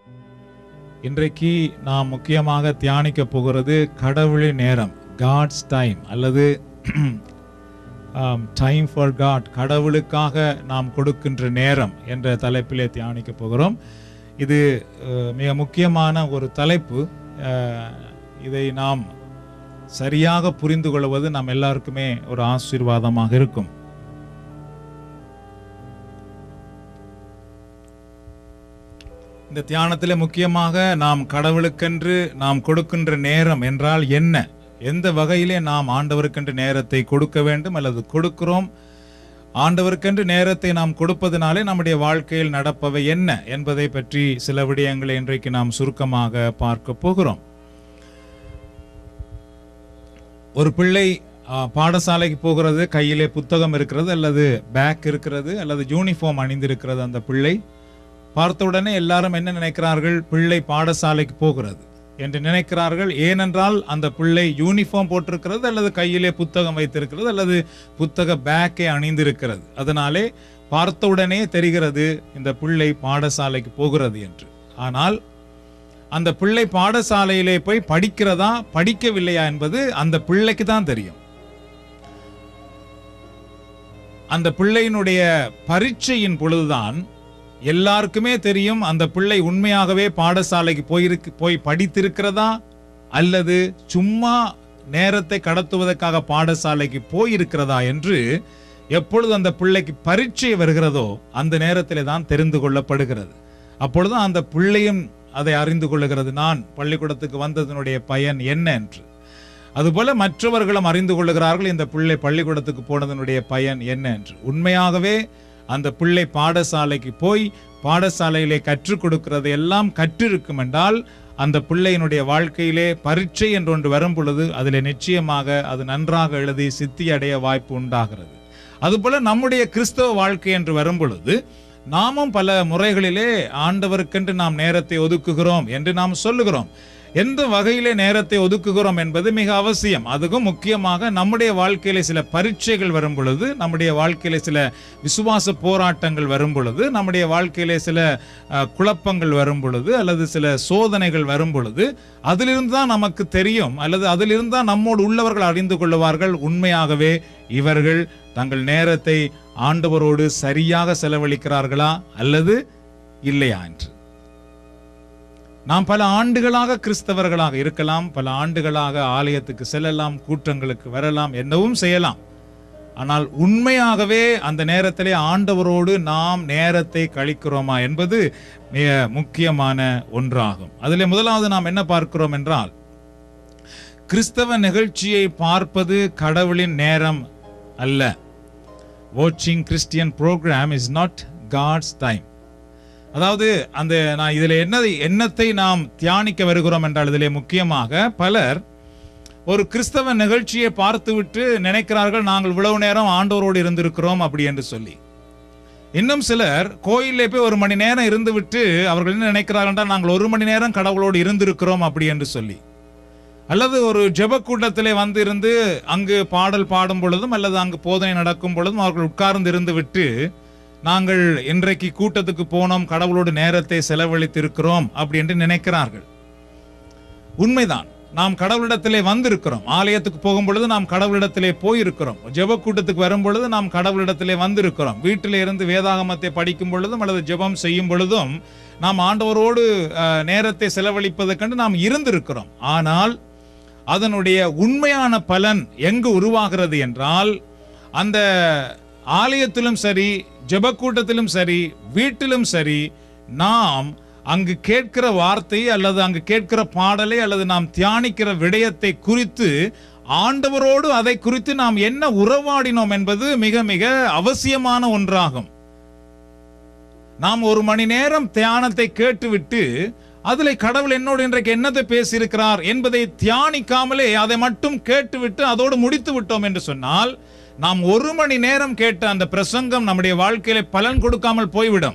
இன்றைக்கு நாம் முக்கியமாக தியானிக்க போகிறது கடவுளின் நேரம் காட்ஸ் டைம் அல்லது டைம் ஃபார் காட் கடவுளுக்காக நாம் கொடுக்கின்ற நேரம் என்ற தலைப்பிலே தியானிக்க போகிறோம் இது அஹ், மிக முக்கியமான ஒரு தலைப்பு அஹ், இதை நாம் சரியாக புரிந்து கொள்வது நம் எல்லாருக்குமே ஒரு ஆசீர்வாதமாக இருக்கும் இந்த தியானத்தில் முக்கியமாக நாம் கடவுளுக்கென்று நாம் கொடுக்கின்ற நேரம் என்றால் என்ன எந்த வகையிலே நாம் ஆண்டவருக்கென்று நேரத்தை கொடுக்க வேண்டும் அல்லது கொடுக்கிறோம் ஆண்டவருக்கென்று நேரத்தை நாம் கொடுப்பதனாலே நம்முடைய வாழ்க்கையில் நடப்பவை என்ன என்பதை பற்றி சில விடயங்களை இன்றைக்கு நாம் சுருக்கமாக பார்க்க போகிறோம் ஒரு பிள்ளை ஆ, பாடசாலைக்கு போகிறது கையிலே புத்தகம் இருக்கிறது அல்லது பேக் இருக்கிறது அல்லது யூனிஃபார்ம் அணிந்திருக்கிறது அந்த பிள்ளை பார்த்த உடனே எல்லாரும் என்ன நினைக்கிறார்கள் பிள்ளை பாடசாலைக்கு போகிறது என்று நினைக்கிறார்கள் ஏனென்றால் அந்த பிள்ளை யூனிஃபார்ம் போட்டிருக்கிறது அல்லது கையிலே புத்தகம் வைத்திருக்கிறது அல்லது புத்தக பேக்கை அணிந்திருக்கிறது அதனாலே பார்த்த உடனே தெரிகிறது இந்த பிள்ளை பாடசாலைக்கு போகிறது என்று ஆனால் அந்த பிள்ளை பாடசாலையிலே போய் படிக்கிறதா படிக்கவில்லையா என்பது அந்த பிள்ளைக்கு தான் தெரியும் அந்த பிள்ளையினுடைய பரீட்சையின் பொழுதுதான் எல்லாருக்குமே தெரியும் அந்த பிள்ளை உண்மையாகவே பாடசாலைக்கு போயிருக்கு போய் படித்திருக்கிறதா அல்லது சும்மா நேரத்தை கடத்துவதற்காக பாடசாலைக்கு போயிருக்கிறதா என்று எப்பொழுது அந்த பிள்ளைக்கு பரீட்சை வருகிறதோ அந்த நேரத்திலே தான் தெரிந்து கொள்ளப்படுகிறது அப்பொழுது அந்த பிள்ளையும் அதை அறிந்து கொள்ளுகிறது நான் பள்ளிக்கூடத்துக்கு வந்ததனுடைய பயன் என்ன என்று அதுபோல மற்றவர்களும் அறிந்து கொள்ளுகிறார்கள் இந்த பிள்ளை பள்ளிக்கூடத்துக்கு போனதனுடைய பயன் என்ன என்று உண்மையாகவே அந்த பிள்ளை பாடசாலைக்கு போய் பாடசாலையிலே கற்றுக் கொடுக்கிறது எல்லாம் கற்றிருக்கும் என்றால் அந்த பிள்ளையினுடைய வாழ்க்கையிலே பரீட்சை என்று ஒன்று வரும் பொழுது அதில் நிச்சயமாக அது நன்றாக எழுதி சித்தி அடைய வாய்ப்பு உண்டாகிறது அதுபோல நம்முடைய கிறிஸ்தவ வாழ்க்கை என்று வரும் பொழுது நாமும் பல முறைகளிலே ஆண்டவருக்கென்று நாம் நேரத்தை ஒதுக்குகிறோம் என்று நாம் சொல்லுகிறோம் எந்த வகையிலே நேரத்தை ஒதுக்குகிறோம் என்பது மிக அவசியம் அதுக்கும் முக்கியமாக நம்முடைய வாழ்க்கையில சில பரீட்சைகள் வரும் பொழுது நம்முடைய வாழ்க்கையில சில விசுவாச போராட்டங்கள் வரும் பொழுது நம்முடைய வாழ்க்கையிலே சில அஹ், குழப்பங்கள் வரும் பொழுது அல்லது சில சோதனைகள் வரும் பொழுது அதிலிருந்து தான் நமக்கு தெரியும் அல்லது அதிலிருந்து தான் நம்மோடு உள்ளவர்கள் அறிந்து கொள்ளுவார்கள் உண்மையாகவே இவர்கள் தங்கள் நேரத்தை ஆண்டவரோடு சரியாக செலவழிக்கிறார்களா அல்லது இல்லையா என்று நாம் பல ஆண்டுகளாக கிறிஸ்தவர்களாக இருக்கலாம் பல ஆண்டுகளாக ஆலயத்துக்கு செல்லலாம் கூட்டங்களுக்கு வரலாம் என்னவும் செய்யலாம் ஆனால் உண்மையாகவே அந்த நேரத்திலே ஆண்டவரோடு நாம் நேரத்தை கழிக்கிறோமா என்பது மிக முக்கியமான ஒன்றாகும் அதிலே முதலாவது நாம் என்ன பார்க்கிறோம் என்றால் கிறிஸ்தவ நிகழ்ச்சியை பார்ப்பது கடவுளின் நேரம் அல்ல வாட்சிங் Christian program is not God's time அதாவது அந்த நான் இதில் என்ன எண்ணத்தை நாம் தியானிக்க வருகிறோம் என்றால் இதிலே முக்கியமாக பலர் ஒரு கிறிஸ்தவ நிகழ்ச்சியை பார்த்துவிட்டு நினைக்கிறார்கள் நாங்கள் இவ்வளவு நேரம் ஆண்டவரோடு இருந்திருக்கிறோம் அப்படி என்று சொல்லி இன்னும் சிலர் கோயிலே போய் ஒரு மணி நேரம் இருந்துவிட்டு அவர்கள் என்ன நினைக்கிறார்கள் என்றால் நாங்கள் ஒரு மணி நேரம் கடவுளோடு இருந்திருக்கிறோம் அப்படி என்று சொல்லி அல்லது ஒரு ஜெப கூட்டத்திலே வந்து இருந்து அங்கு பாடல் பாடும் பொழுதும் அல்லது அங்கு போதனை நடக்கும் பொழுதும் அவர்கள் உட்கார்ந்து இருந்து விட்டு நாங்கள் இன்றைக்கு கூட்டத்துக்கு போனோம் கடவுளோடு நேரத்தை செலவழித்து இருக்கிறோம் அப்படி என்று நினைக்கிறார்கள் உண்மைதான் நாம் கடவுளிடத்திலே வந்திருக்கிறோம் ஆலயத்துக்கு போகும் பொழுது நாம் கடவுளிடத்திலே போயிருக்கிறோம் ஜெப கூட்டத்துக்கு வரும் பொழுது நாம் கடவுளிடத்திலே வந்திருக்கிறோம் வீட்டிலே இருந்து வேதாகமத்தை படிக்கும் பொழுதும் அல்லது ஜெபம் செய்யும் பொழுதும் நாம் ஆண்டவரோடு அஹ், நேரத்தை செலவழிப்பதற்கென்று நாம் இருந்திருக்கிறோம் ஆனால் அதனுடைய உண்மையான பலன் எங்கு உருவாகிறது என்றால் அந்த ஆலயத்திலும் சரி ஜெபக்கூட்டத்திலும் சரி வீட்டிலும் சரி நாம் அங்கு கேட்கிற வார்த்தை அல்லது அங்கு கேட்கிற பாடலை அல்லது நாம் தியானிக்கிற விடயத்தை குறித்து ஆண்டவரோடு அதை குறித்து நாம் என்ன உறவாடினோம் என்பது மிக மிக அவசியமான ஒன்றாகும் நாம் ஒரு மணி நேரம் தியானத்தை கேட்டுவிட்டு அதில் கடவுள் என்னோடு இன்றைக்கு என்னத்தை பேசியிருக்கிறார் என்பதை தியானிக்காமலே அதை மட்டும் கேட்டுவிட்டு அதோடு முடித்து விட்டோம் என்று சொன்னால் நாம் ஒரு மணி நேரம் கேட்ட அந்த பிரசங்கம் நம்முடைய வாழ்க்கையில பலன் கொடுக்காமல் போய்விடும்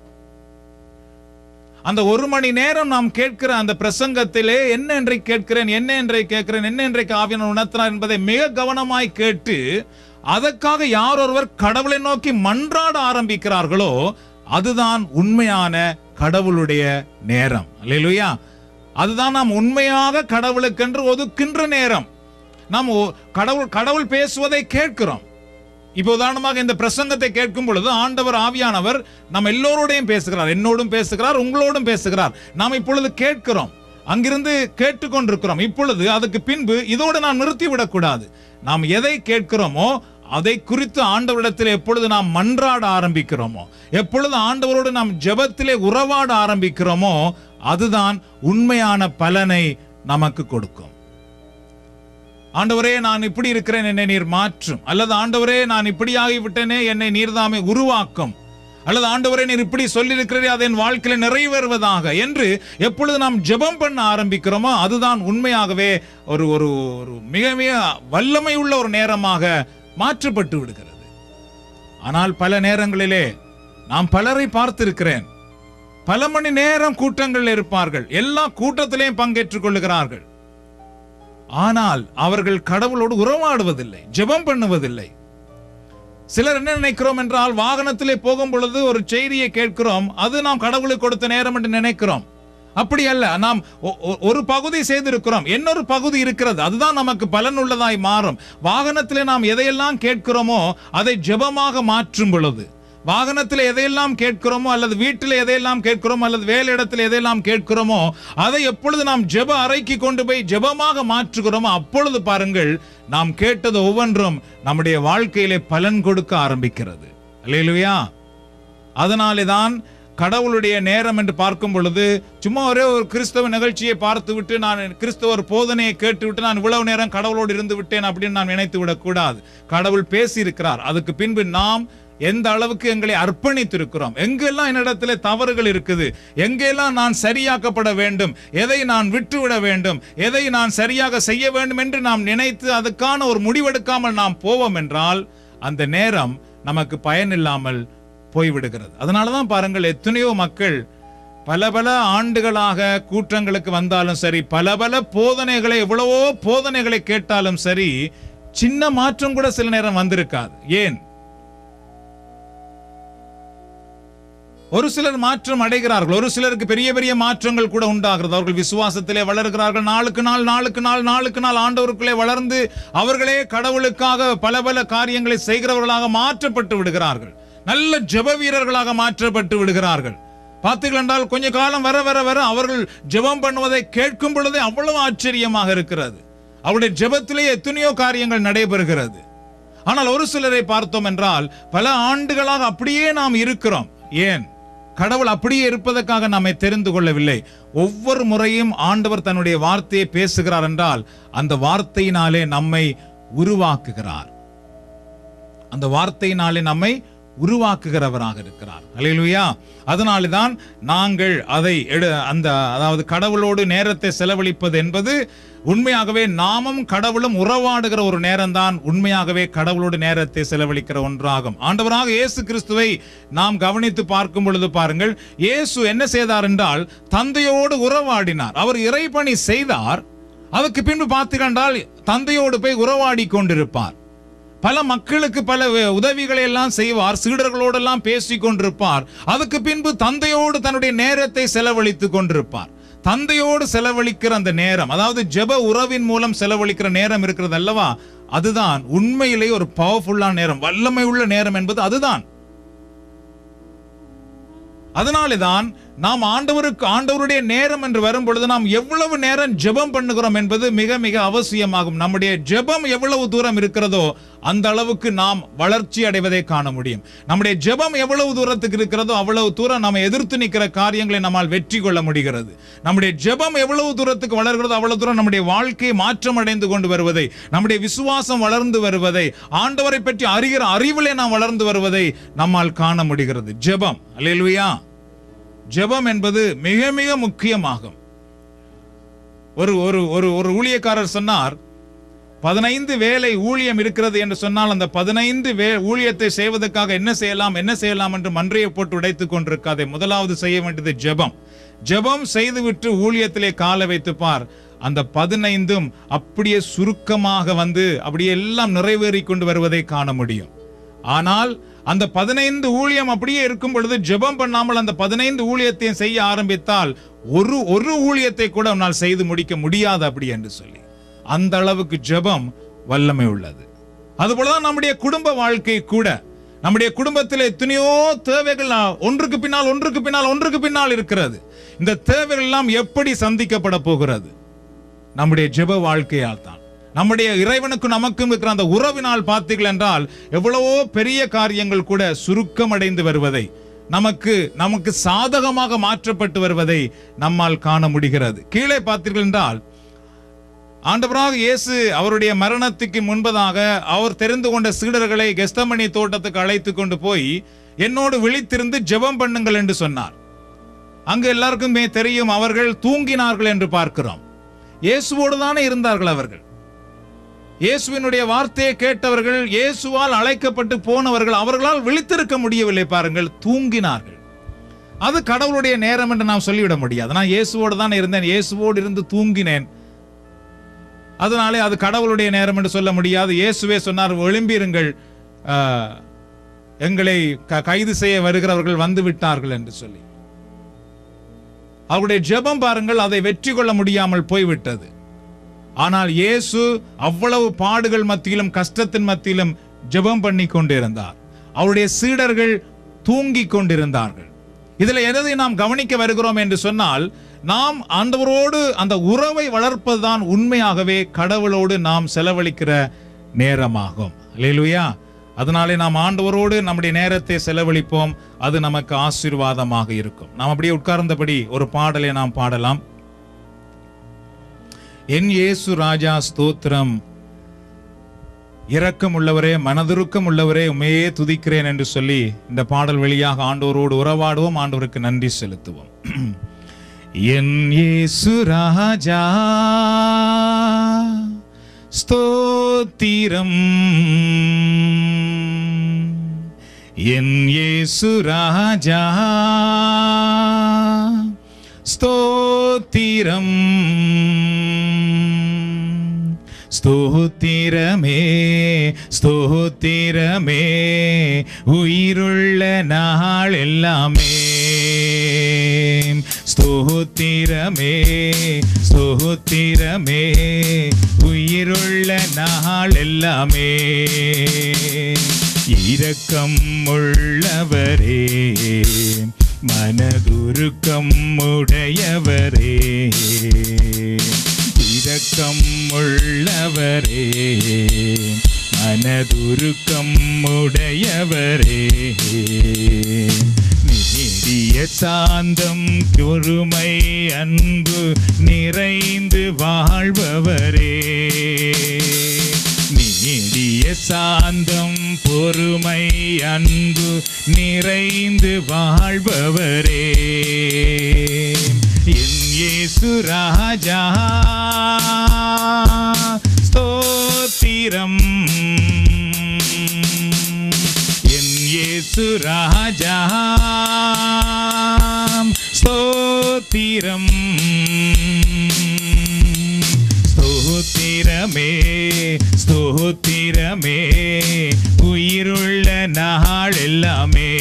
அந்த ஒரு மணி நேரம் நாம் கேட்கிற அந்த பிரசங்கத்திலே என்ன இன்றைக்கு கேட்கிறேன் என்ன இன்றைக்கு கேட்கிறேன் என்ன இன்றைக்கு ஆவியன் உணர்த்தினார் என்பதை மிக கவனமாய் கேட்டு அதற்காக யார் ஒருவர் கடவுளை நோக்கி மன்றாட ஆரம்பிக்கிறார்களோ அதுதான் உண்மையான கடவுளுடைய நேரம் அல்லேலூயா அதுதான் நாம் உண்மையாக கடவுளுக்கென்று ஒதுக்கின்ற நேரம் நாம் ஒ- கடவுள் கடவுள் பேசுவதை கேட்கிறோம் இப்போ உதாரணமாக இந்த பிரசங்கத்தை கேட்கும் பொழுது ஆண்டவர் ஆவியானவர் நம்ம எல்லோரோடையும் பேசுகிறார் என்னோடும் பேசுகிறார் உங்களோடும் பேசுகிறார் நாம் இப்பொழுது கேட்கிறோம் அங்கிருந்து கேட்டுக்கொண்டிருக்கிறோம் இப்பொழுது அதுக்கு பின்பு இதோடு நாம் நிறுத்தி விடக்கூடாது நாம் எதை கேட்கிறோமோ அதை குறித்து ஆண்டவரிடத்தில் எப்பொழுது நாம் மன்றாட ஆரம்பிக்கிறோமோ எப்பொழுது ஆண்டவரோடு நாம் ஜெபத்திலே உறவாட ஆரம்பிக்கிறோமோ அதுதான் உண்மையான பலனை நமக்கு கொடுக்கும் ஆண்டவரே நான் இப்படி இருக்கிறேன் என்னை நீர் மாற்றும் அல்லது ஆண்டவரே நான் இப்படி ஆகிவிட்டேனே என்னை நீர்தாமே உருவாக்கும் அல்லது ஆண்டவரே நீர் இப்படி சொல்லியிருக்கிறீரே அது என் வாழ்க்கையில நிறைவேறுவதாக என்று எப்பொழுது நாம் ஜெபம் பண்ண ஆரம்பிக்கிறோமோ அதுதான் உண்மையாகவே ஒரு ஒரு ஒரு மிக மிக வல்லமை உள்ள ஒரு நேரமாக மாற்றப்பட்டு விடுகிறது ஆனால் பல நேரங்களிலே நாம் பலரை பார்த்திருக்கிறேன் பல மணி நேரம் கூட்டங்களில் இருப்பார்கள் எல்லா கூட்டத்திலையும் பங்கேற்றுக் கொள்ளுகிறார்கள் ஆனால் அவர்கள் கடவுளோடு உறவாடுவதில்லை ஜெபம் பண்ணுவதில்லை சிலர் என்ன நினைக்கிறோம் என்றால் வாகனத்திலே போகும் பொழுது ஒரு செய்தியை கேட்கிறோம் அது நாம் கடவுளுக்கு கொடுத்த நேரம் என்று நினைக்கிறோம் அப்படி அல்ல நாம் ஒ- ஒ- ஒரு பகுதி செய்திருக்கிறோம் இன்னொரு பகுதி இருக்கிறது அதுதான் நமக்கு பலனுள்ளதாய் மாறும் வாகனத்திலே நாம் எதையெல்லாம் கேட்கிறோமோ அதை ஜெபமாக மாற்றும் பொழுது வாகனத்தில் எதையெல்லாம் கேட்கிறோமோ அல்லது வீட்டில் எதையெல்லாம் கேட்கிறோமோ அல்லது வேலையிடத்தில் எதையெல்லாம் கேட்கிறோமோ அதை எப்பொழுது நாம் ஜெப அறைக்கு கொண்டு போய் ஜெபமாக மாற்றுகிறோமோ அப்பொழுது பாருங்கள் நாம் கேட்டது ஒவ்வொன்றும் நம்முடைய வாழ்க்கையிலே பலன் கொடுக்க ஆரம்பிக்கிறது அல்லேலூயா அதனாலே தான் கடவுளுடைய நேரம் என்று பார்க்கும் பொழுது சும்மா ஒரே ஒரு கிறிஸ்தவ நிகழ்ச்சியை பார்த்து விட்டு நான் கிறிஸ்தவர் போதனையை கேட்டுவிட்டு நான் இவ்வளவு நேரம் கடவுளோடு இருந்து விட்டேன் அப்படின்னு நான் நினைத்து விடக்கூடாது கடவுள் பேசியிருக்கிறார் அதுக்கு பின்பு நாம் எந்த அளவுக்கு எங்களை அர்ப்பணித்திருக்கிறோம் எங்கெல்லாம் என்னிடத்துல தவறுகள் இருக்குது எங்கெல்லாம் நான் சரியாக்கப்பட வேண்டும் எதை நான் விட்டுவிட வேண்டும் எதை நான் சரியாக செய்ய வேண்டும் என்று நாம் நினைத்து அதுக்கான ஒரு முடிவெடுக்காமல் நாம் போவோம் என்றால் அந்த நேரம் நமக்கு பயனில்லாமல் போய்விடுகிறது அதனால தான் பாருங்கள் எத்தனையோ மக்கள் பல பல ஆண்டுகளாக கூட்டங்களுக்கு வந்தாலும் சரி பல பல போதனைகளை எவ்வளவோ போதனைகளை கேட்டாலும் சரி சின்ன மாற்றம் கூட சில நேரம் வந்திருக்காது ஏன் ஒரு சிலர் மாற்றம் அடைகிறார்கள் ஒரு சிலருக்கு பெரிய பெரிய மாற்றங்கள் கூட உண்டாகிறது அவர்கள் விசுவாசத்திலே வளர்கிறார்கள் நாளுக்கு நாள் நாளுக்கு நாள் நாளுக்கு நாள் ஆண்டவருக்குள்ளே வளர்ந்து அவர்களே கடவுளுக்காக பல பல காரியங்களை செய்கிறவர்களாக மாற்றப்பட்டு விடுகிறார்கள் நல்ல ஜெப வீரர்களாக மாற்றப்பட்டு விடுகிறார்கள் பார்த்தீர்கள் என்றால் கொஞ்ச காலம் வர வர வர அவர்கள் ஜெபம் பண்ணுவதை கேட்கும் பொழுதே அவ்வளவு ஆச்சரியமாக இருக்கிறது அவருடைய ஜெபத்திலே எத்தனையோ காரியங்கள் நடைபெறுகிறது ஆனால் ஒரு சிலரை பார்த்தோம் என்றால் பல ஆண்டுகளாக அப்படியே நாம் இருக்கிறோம் ஏன் கடவுள் அப்படியே இருப்பதற்காக நம்மை தெரிந்து கொள்ளவில்லை ஒவ்வொரு முறையும் ஆண்டவர் தன்னுடைய வார்த்தையை பேசுகிறார் என்றால் அந்த வார்த்தையினாலே நம்மை உருவாக்குகிறார் அந்த வார்த்தையினாலே நம்மை உருவாக்குகிறவராக இருக்கிறார் அல்லேலூயா அதனாலே தான் நாங்கள் அதை எடு அந்த அதாவது கடவுளோடு நேரத்தை செலவழிப்பது என்பது உண்மையாகவே நாமும் கடவுளும் உறவாடுகிற ஒரு நேரம்தான் உண்மையாகவே கடவுளோடு நேரத்தை செலவழிக்கிற ஒன்றாகும் ஆண்டவராக இயேசு கிறிஸ்துவை நாம் கவனித்து பார்க்கும் பொழுது பாருங்கள் இயேசு என்ன செய்தார் என்றால் தந்தையோடு உறவாடினார் அவர் இறைபணி செய்தார் அதுக்கு பின்பு பார்த்தீர்கள் தந்தையோடு போய் உறவாடி கொண்டிருப்பார் பல மக்களுக்கு பல வே- உதவிகளை எல்லாம் செய்வார் சீடர்களோடெல்லாம் பேசிக் கொண்டிருப்பார் அதுக்கு பின்பு தந்தையோடு தன்னுடைய நேரத்தை செலவழித்துக் கொண்டிருப்பார் தந்தையோடு செலவழிக்கிற அந்த நேரம் அதாவது ஜெப உறவின் மூலம் செலவழிக்கிற நேரம் இருக்கிறது அல்லவா அதுதான் உண்மையிலேயே ஒரு பவர்ஃபுல்லான நேரம் வல்லமை உள்ள நேரம் என்பது அதுதான் அதனாலேதான் நாம் ஆண்டவருக்கு ஆண்டவருடைய நேரம் என்று வரும் பொழுது நாம் எவ்வளவு நேரம் ஜெபம் பண்ணுகிறோம் என்பது மிக மிக அவசியமாகும் நம்முடைய ஜெபம் எவ்வளவு தூரம் இருக்கிறதோ அந்த அளவுக்கு நாம் வளர்ச்சி அடைவதை காண முடியும் நம்முடைய ஜெபம் எவ்வளவு தூரத்துக்கு இருக்கிறதோ அவ்வளவு தூரம் நம்ம எதிர்த்து நிற்கிற காரியங்களை நம்மால் வெற்றி கொள்ள முடிகிறது நம்முடைய ஜெபம் எவ்வளவு தூரத்துக்கு வளர்கிறதோ அவ்வளவு தூரம் நம்முடைய வாழ்க்கை மாற்றம் அடைந்து கொண்டு வருவதை நம்முடைய விசுவாசம் வளர்ந்து வருவதை ஆண்டவரை பற்றி அறிகிற அறிவிலே நாம் வளர்ந்து வருவதை நம்மால் காண முடிகிறது ஜெபம் அல்லேலூயா ஜெபம் என்பது மிக மிக முக்கியமாகும் ஒரு ஒரு ஒரு ஒரு ஊழியக்காரர் சொன்னார் பதினைந்து வேலை ஊழியம் இருக்கிறது என்று சொன்னால் அந்த பதினைந்து வே ஊழியத்தை செய்வதற்காக என்ன செய்யலாம் என்ன செய்யலாம் என்று மன்றையை போட்டு உடைத்துக் கொண்டிருக்காதே முதலாவது செய்ய வேண்டியது ஜெபம் ஜெபம் செய்துவிட்டு ஊழியத்திலே கால வைத்து பார் அந்த பதினைந்தும் அப்படியே சுருக்கமாக வந்து அப்படியே எல்லாம் நிறைவேறி கொண்டு வருவதை காண முடியும் ஆனால் அந்த பதினைந்து ஊழியம் அப்படியே இருக்கும் பொழுது ஜெபம் பண்ணாமல் அந்த பதினைந்து ஊழியத்தையும் செய்ய ஆரம்பித்தால் ஒரு ஒரு ஊழியத்தை கூட உன்னால் செய்து முடிக்க முடியாது அப்படி என்று சொல்லி அந்த அளவுக்கு ஜெபம் வல்லமை உள்ளது அதுபோலதான் நம்முடைய குடும்ப வாழ்க்கை கூட நம்முடைய குடும்பத்தில் எத்தனையோ தேவைகள் ஒன்றுக்கு பின்னால் ஒன்றுக்கு பின்னால் ஒன்றுக்கு பின்னால் இருக்கிறது இந்த தேவைகள் எல்லாம் எப்படி சந்திக்கப்பட போகிறது நம்முடைய ஜெப வாழ்க்கையால் தான் நம்முடைய இறைவனுக்கும் நமக்கும் இருக்கிற அந்த உறவினால் பார்த்தீர்கள் என்றால் எவ்வளவோ பெரிய காரியங்கள் கூட சுருக்கமடைந்து வருவதை நமக்கு நமக்கு சாதகமாக மாற்றப்பட்டு வருவதை நம்மால் காண முடிகிறது கீழே பார்த்தீர்கள் என்றால் ஆண்டவராக இயேசு அவருடைய மரணத்துக்கு முன்பதாக அவர் தெரிந்து கொண்ட சீடர்களை கெஸ்தமணி தோட்டத்துக்கு அழைத்து கொண்டு போய் என்னோடு விழித்திருந்து ஜெபம் பண்ணுங்கள் என்று சொன்னார் அங்கு எல்லாருக்குமே தெரியும் அவர்கள் தூங்கினார்கள் என்று பார்க்கிறோம் இயேசுவோடு தானே இருந்தார்கள் அவர்கள் இயேசுவினுடைய வார்த்தையை கேட்டவர்கள் இயேசுவால் அழைக்கப்பட்டு போனவர்கள் அவர்களால் விழித்திருக்க முடியவில்லை பாருங்கள் தூங்கினார்கள் அது கடவுளுடைய நேரம் என்று நாம் சொல்லிவிட முடியாது நான் இயேசுவோடு தான் இருந்தேன் இயேசுவோடு இருந்து தூங்கினேன் அதனாலே அது கடவுளுடைய நேரம் என்று சொல்ல முடியாது இயேசுவே சொன்னார் எழும்பிருங்கள் ஆஹ், எங்களை க- கைது செய்ய வருகிறவர்கள் வந்து விட்டார்கள் என்று சொல்லி அவருடைய ஜெபம் பாருங்கள் அதை வெற்றி கொள்ள முடியாமல் போய்விட்டது ஆனால் இயேசு அவ்வளவு பாடுகள் மத்தியிலும் கஷ்டத்தின் மத்தியிலும் ஜெபம் பண்ணி கொண்டிருந்தார் அவருடைய சீடர்கள் தூங்கிக் கொண்டிருந்தார்கள் இதுல எதை நாம் கவனிக்க வருகிறோம் என்று சொன்னால் நாம் ஆண்டவரோடு அந்த உறவை வளர்ப்பதுதான் உண்மையாகவே கடவுளோடு நாம் செலவழிக்கிற நேரமாகும் அல்லேலூயா அதனாலே நாம் ஆண்டவரோடு நம்முடைய நேரத்தை செலவழிப்போம் அது நமக்கு ஆசீர்வாதமாக இருக்கும் நாம் அப்படியே உட்கார்ந்தபடி ஒரு பாடலை நாம் பாடலாம் என் இயேசு ராஜா ஸ்தோத்திரம் இரக்கம் உள்ளவரே மனதுருக்கம் உள்ளவரே உமையே துதிக்கிறேன் என்று சொல்லி இந்த பாடல் வழியாக ஆண்டவரோடு உறவாடுவோம் ஆண்டவருக்கு நன்றி செலுத்துவோம் என் இயேசு ராஜா ஸ்தோத்திரம் என் இயேசு ராஜா ஸ்தோத்திரம் ஸ்தோத்திரமே ஸ்தோத்திரமே உயிருள்ள நாள் எல்லாமே ஸ்தோத்திரமே ஸ்தோத்திரமே உயிருள்ள நாள் எல்லாமே இரக்கம் உள்ளவரே மனதுருக்கம் உடையவரே இரக்கம் உள்ளவரே மனதுருக்கம் உடையவரே நீடிய சாந்தம் பொறுமை அன்பு நிறைந்து வாழ்பவரே நீடிய சாந்தம் பொறுமை அன்பு நிறைந்து வாழ்பவரே என் இயேசு ராஜா ஸ்தோத்திரம் என் இயேசு ராஜா ஸ்தோத்திரம் ஸ்தோத்திரமே ஸ்தோத்திரமே உயிருள்ள நாள் எல்லாமே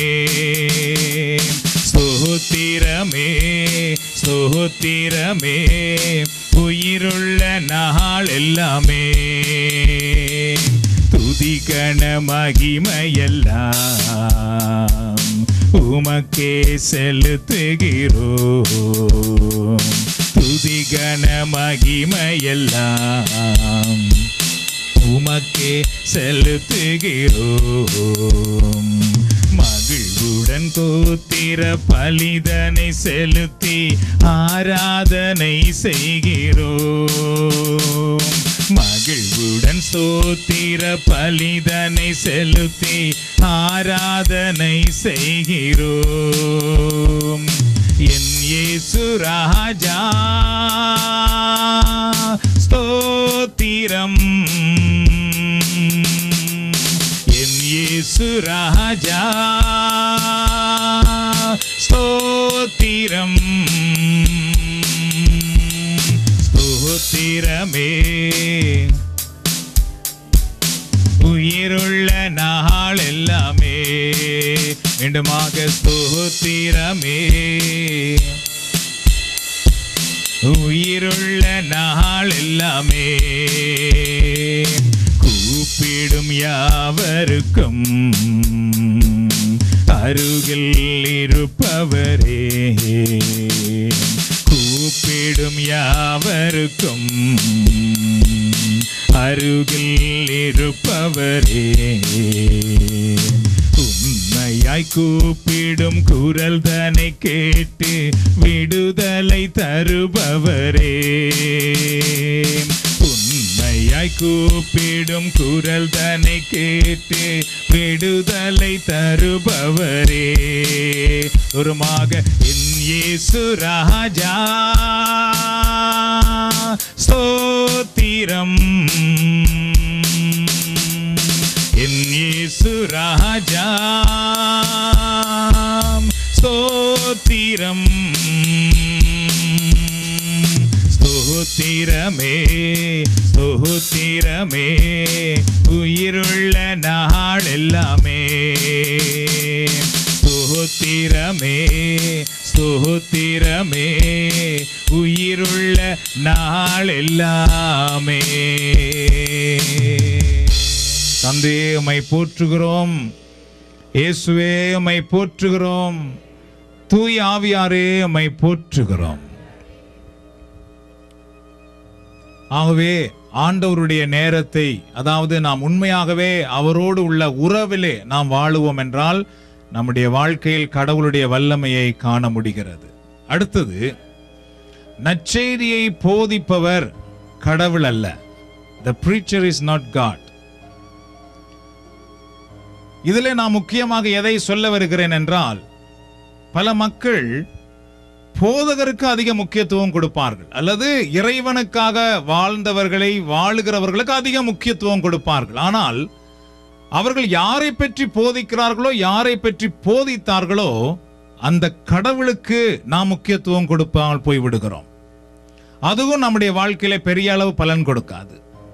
ஸ்தோத்திரமே ஸ்தோத்திரமே உயிருள்ள நாள் எல்லாமே துதிகண மகிமையெல்லாம் உமக்கே செலுத்துகிறோம் துதிகண மகிமையெல்லாம் உமக்கே செலுத்துகிறோம் மகிழ்வுடன் கோத்திர பலிதனை செலுத்தி ஆராதனை செய்கிறோம் மகிழ்வுடன் ஸ்தோத்திர பலிதனை செலுத்தி ஆராதனை செய்கிறோம் என் இயேசு ராஜா ஸ்தோத்திரம் என் இயேசு ராஜா ஸ்தோத்திரம் ஸ்தோத்திரமே உயிருள்ள நாள் எல்லாமே மீண்டுமாக ஸ்தோத்திரமே உயிருள்ள நாள் எல்லாமே கூப்பிடும் யாவருக்கும் அருகில் இருப்பவரே கூப்பிடும் யாவருக்கும் அருகில் இருப்பவரே உண்மையாய் கூப்பிடும் குரல் தனை கேட்டு விடுதலை தருபவரே உண்மையாய் கூப்பிடும் குரல் தனை கேட்டு விடுதலை தருபவரே உருமாக என் இயேசு ராஜா ஸ்தோத்திரம் என் இயேசு ராஜா ஸ்தோத்திரம் ஸ்தோத்திரமே ஸ்தோத்திரமே உயிருள்ள நாள் எல்லாமே ஸ்தோத்திரமே ஸ்தோத்திரமே உயிருள்ள நாள் எல்லாமே தந்தை உம்மை போற்றுகிறோம் இயேசுவே உம்மை போற்றுகிறோம் தூய் ஆவியாரே உம்மை போற்றுகிறோம் ஆகவே ஆண்டவருடைய நேரத்தை அதாவது நாம் உண்மையாகவே அவரோடு உள்ள உறவிலே நாம் வாழுவோம் என்றால் நம்முடைய வாழ்க்கையில் கடவுளுடைய வல்லமையை காண முடிகிறது அடுத்தது நற்செய்தியை போதிப்பவர் கடவுள் அல்ல the preacher is not God இதிலே நான் முக்கியமாக எதை சொல்ல வருகிறேன் என்றால் பல மக்கள் போதகருக்கு அதிக முக்கியத்துவம் கொடுப்பார்கள் அல்லது இறைவனுக்காக வாழ்ந்தவர்களை வாழுகிறவர்களுக்கு அதிக முக்கியத்துவம் கொடுப்பார்கள் ஆனால் அவர்கள் யாரை பற்றி போதிக்கிறார்களோ யாரை பற்றி போதித்தார்களோ அந்த கடவுளுக்கு நாம் முக்கியத்துவம் கொடுப்பாமல் போய்விடுகிறோம் அதுவும் நம்முடைய வாழ்க்கையில பெரிய அளவு பலன் கொடுக்காது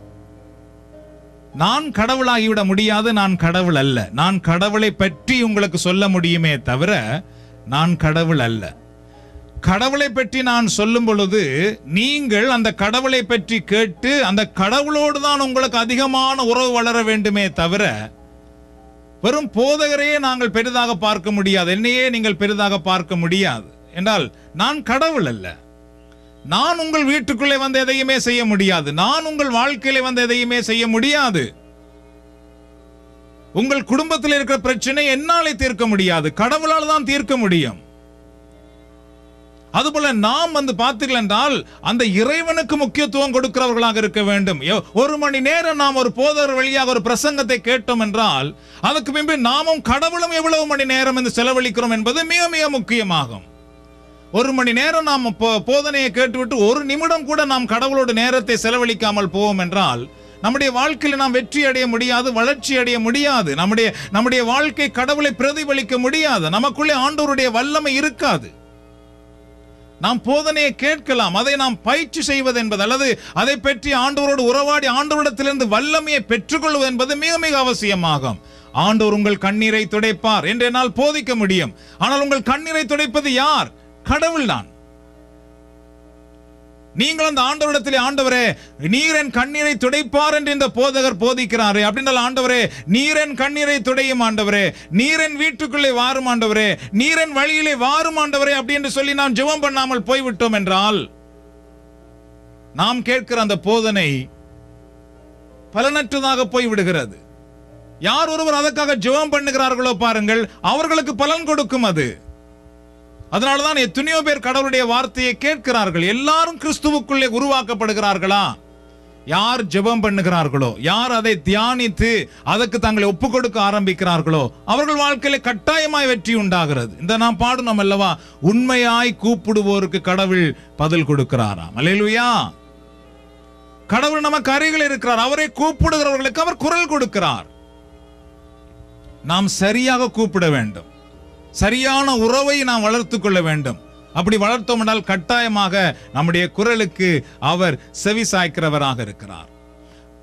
நான் கடவுளாகிவிட முடியாது நான் கடவுள் அல்ல நான் கடவுளை பற்றி உங்களுக்கு சொல்ல முடியுமே தவிர நான் கடவுள் அல்ல கடவுளை பற்றி நான் சொல்லும் பொழுது நீங்கள் அந்த கடவுளை பற்றி கேட்டு அந்த கடவுளோடு தான் உங்களுக்கு அதிகமான உறவு வளர வேண்டுமே தவிர வெறும் போதகரையே நாங்கள் பெரிதாக பார்க்க முடியாது என்னையே நீங்கள் பெரிதாக பார்க்க முடியாது என்றால் நான் கடவுள் அல்ல நான் உங்கள் வீட்டுக்குள்ளே வந்து எதையுமே செய்ய முடியாது நான் உங்கள் வாழ்க்கையிலே வந்து எதையுமே செய்ய முடியாது உங்கள் குடும்பத்தில் இருக்கிற பிரச்சனை என்னாலே தீர்க்க முடியாது கடவுளால் தான் தீர்க்க முடியும் அதுபோல நாம் வந்து பார்த்தீர்கள் என்றால் அந்த இறைவனுக்கு முக்கியத்துவம் கொடுக்கிறவர்களாக இருக்க வேண்டும் எ- ஒரு மணி நேரம் நாம் ஒரு போதர் வழியாக ஒரு பிரசங்கத்தை கேட்டோம் என்றால் அதுக்கு பின்பு நாமும் கடவுளும் எவ்வளவு மணி நேரம் என்று செலவழிக்கிறோம் என்பது மிக மிக முக்கியமாகும் ஒரு மணி நேரம் நாம் போ- போதனையை கேட்டுவிட்டு ஒரு நிமிடம் கூட நாம் கடவுளோட நேரத்தை செலவழிக்காமல் போவோம் என்றால் நம்முடைய வாழ்க்கையில் நாம் வெற்றி அடைய முடியாது வளர்ச்சி அடைய முடியாது நம்முடைய நம்முடைய வாழ்க்கை கடவுளை பிரதிபலிக்க முடியாது நமக்குள்ளே ஆண்டவருடைய வல்லமை இருக்காது நாம் போதனையை கேட்கலாம் அதை நாம் பயிற்சி செய்வது என்பது அல்லது அதை பற்றி ஆண்டவரோடு உறவாடி ஆண்டவரிடத்திலிருந்து வல்லமையை பெற்றுக்கொள்வது என்பது மிக மிக அவசியமாகும் ஆண்டவர் உங்கள் கண்ணீரை துடைப்பார் என்று என்னால் போதிக்க முடியும் ஆனால் உங்கள் கண்ணீரை துடைப்பது யார் கடவுள்தான் நீங்கள் அந்த ஆண்டவரிடத்திலே ஆண்டவரே நீரன் கண்ணீரை துடைப்பார் என்று இந்த போதகர் போதிக்கிறாரே அப்படின்னால் ஆண்டவரே நீரன் கண்ணீரை துடையும் ஆண்டவரே நீரன் வீட்டுக்குள்ளே வாரும் ஆண்டவரே நீரன் வழியிலே வாரும் ஆண்டவரே அப்படி என்று சொல்லி நாம் ஜெபம் பண்ணாமல் போய்விட்டோம் என்றால் நாம் கேட்கிற அந்த போதனை பலனற்றதாக போய்விடுகிறது யார் ஒருவர் அதற்காக ஜெபம் பண்ணுகிறார்களோ பாருங்கள் அவர்களுக்கு பலன் கொடுக்கும் அது அதனாலதான் எத்தனையோ பேர் கடவுளுடைய வார்த்தையை கேட்கிறார்கள் எல்லாரும் கிறிஸ்துவுக்குள்ளே உருவாக்கப்படுகிறார்களா யார் ஜெபம் பண்ணுகிறார்களோ யார் அதை தியானித்து அதற்கு தங்களை ஒப்பு கொடுக்க ஆரம்பிக்கிறார்களோ அவர்கள் வாழ்க்கையில கட்டாயமாய் வெற்றி உண்டாகிறது இந்த நாம் பாடணும் அல்லவா உண்மையாய் கூப்பிடுவோருக்கு கடவுள் பதில் கொடுக்கிறாராம் அல்லேலூயா கடவுள் நமக்கு அருகில் இருக்கிறார் அவரை கூப்பிடுகிறவர்களுக்கு அவர் குரல் கொடுக்கிறார் நாம் சரியாக கூப்பிட வேண்டும் சரியான உறவை நாம் வளர்த்துக் கொள்ள வேண்டும் அப்படி வளர்த்தோம் என்றால் கட்டாயமாக நம்முடைய குரலுக்கு அவர் செவி சாய்க்கிறவராக இருக்கிறார்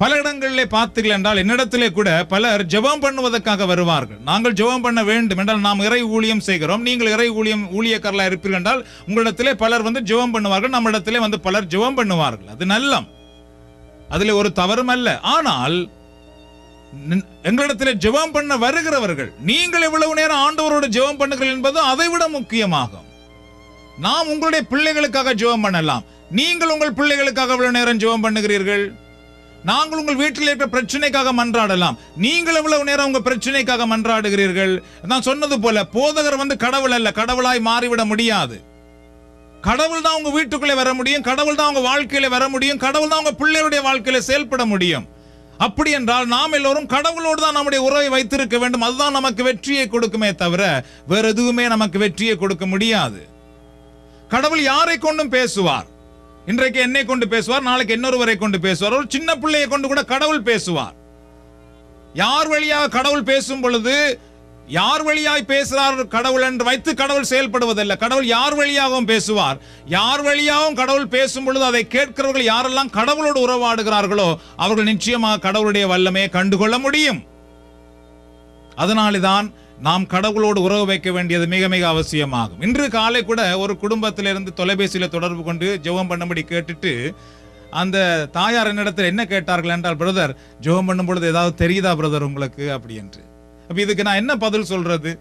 பல இடங்களிலே பார்த்தீர்கள் என்றால் என்னிடத்திலே கூட பலர் ஜெபம் பண்ணுவதற்காக வருவார்கள் நாங்கள் ஜெபம் பண்ண வேண்டும் என்றால் நாம் இறை ஊழியம் செய்கிறோம் நீங்கள் இறை ஊழியம் ஊழியக்காரலா இருப்பீர்கள் என்றால் உங்களிடத்திலே பலர் வந்து ஜெபம் பண்ணுவார்கள் நம்ம இடத்திலே வந்து பலர் ஜெபம் பண்ணுவார்கள் அது நல்லம் அதில் ஒரு தவறும் அல்ல ஆனால் நின்- எங்களிடத்திலே ஜெபம் பண்ண வருகிறவர்கள் நீங்கள் எவ்வளவு நேரம் ஆண்டவரோடு ஜெபம் பண்ணுகிறீர்கள் என்பது அதை விட முக்கியமாகும் நாம் உங்களுடைய பிள்ளைகளுக்காக ஜெபம் பண்ணலாம் நீங்கள் உங்கள் பிள்ளைகளுக்காக எவ்வளவு நேரம் ஜெபம் பண்ணுகிறீர்கள் நாங்கள் உங்கள் வீட்டில் இருக்கிற பிரச்சனைக்காக மன்றாடலாம் நீங்கள் எவ்வளவு நேரம் உங்க பிரச்சனைக்காக மன்றாடுகிறீர்கள் நான் சொன்னது போல போதகர் வந்து கடவுள் அல்ல கடவுளாய் மாறிவிட முடியாது கடவுள் தான் உங்க வீட்டுக்குள்ளே வர முடியும் கடவுள் தான் உங்க வாழ்க்கையில வர முடியும் கடவுள் தான் உங்க பிள்ளைகளுடைய வாழ்க்கையில செயல்பட முடியும் அப்படி என்றால் நாம் எல்லோரும் கடவுளோடு தான் நம்முடைய உறவை வைத்திருக்க வேண்டும் அதுதான் நமக்கு வெற்றியை கொடுக்குமே தவிர வேற எதுவுமே நமக்கு வெற்றியை கொடுக்க முடியாது கடவுள் யாரை கொண்டும் பேசுவார் இன்றைக்கு என்னை கொண்டு பேசுவார் நாளைக்கு இன்னொருவரை கொண்டு பேசுவார் ஒரு சின்ன பிள்ளையை கொண்டு கூட கடவுள் பேசுவார் யார் வழியாக கடவுள் பேசும் பொழுது யார் வழியாய் பேசுகிறார் கடவுள் என்று வைத்து கடவுள் செயல்படுவதல்ல கடவுள் யார் வழியாகவும் பேசுவார் யார் வழியாகவும் கடவுள் பேசும் பொழுது அதை கேட்கிறவர்கள் யாரெல்லாம் கடவுளோடு உறவாடுகிறார்களோ அவர்கள் நிச்சயமாக கடவுளுடைய வல்லமையை கண்டுகொள்ள முடியும் அதனால்தான் நாம் கடவுளோடு உறவு வைக்க வேண்டியது மிக மிக அவசியமாகும் இன்று காலை கூட ஒரு குடும்பத்திலிருந்து தொலைபேசியில தொடர்பு கொண்டு ஜெபம் பண்ணும்படி கேட்டுட்டு அந்த தாயார் என்னிடத்தில் என்ன கேட்டார்கள் என்றால் பிரதர் ஜெபம் பண்ணும் பொழுது ஏதாவது தெரியுதா பிரதர் உங்களுக்கு அப்படி என்று அப்ப இதுக்கு நான் என்ன பதில் சொல்றது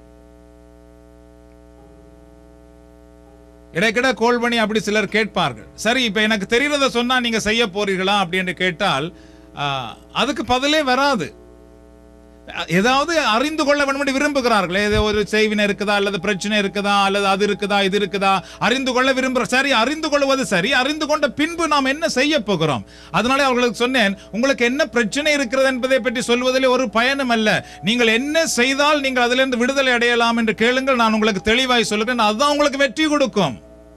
இடைக்கிட கோல் பண்ணி அப்படி சிலர் கேட்பார்கள் சரி இப்ப எனக்கு தெரிகிறத சொன்னா நீங்க செய்ய போறீர்களா அப்படின்னு கேட்டால் ஆஹ், அதுக்கு பதிலே வராது ஏதாவது அறிந்து கொள்ள வேண்டும் என்று விரும்புகிறார்கள் ஏதோ ஒரு செய்வினை இருக்குதா அல்லது பிரச்சனை இருக்குதா அல்லது அது இருக்குதா இது இருக்குதா அறிந்து கொள்ள விரும்புகிற சரி அறிந்து கொள்வது சரி அறிந்து கொண்ட பின்பு நாம் என்ன செய்ய போகிறோம் அதனாலே அவர்களுக்கு சொன்னேன் உங்களுக்கு என்ன பிரச்சனை இருக்கிறது என்பதை பற்றி சொல்வதிலே ஒரு பயனும் அல்ல நீங்கள் என்ன செய்தால் நீங்கள் அதிலிருந்து விடுதலை அடையலாம் என்று கேளுங்கள் நான் உங்களுக்கு தெளிவாய் சொல்லுகிறேன் அதுதான் உங்களுக்கு வெற்றி கொடுக்கும்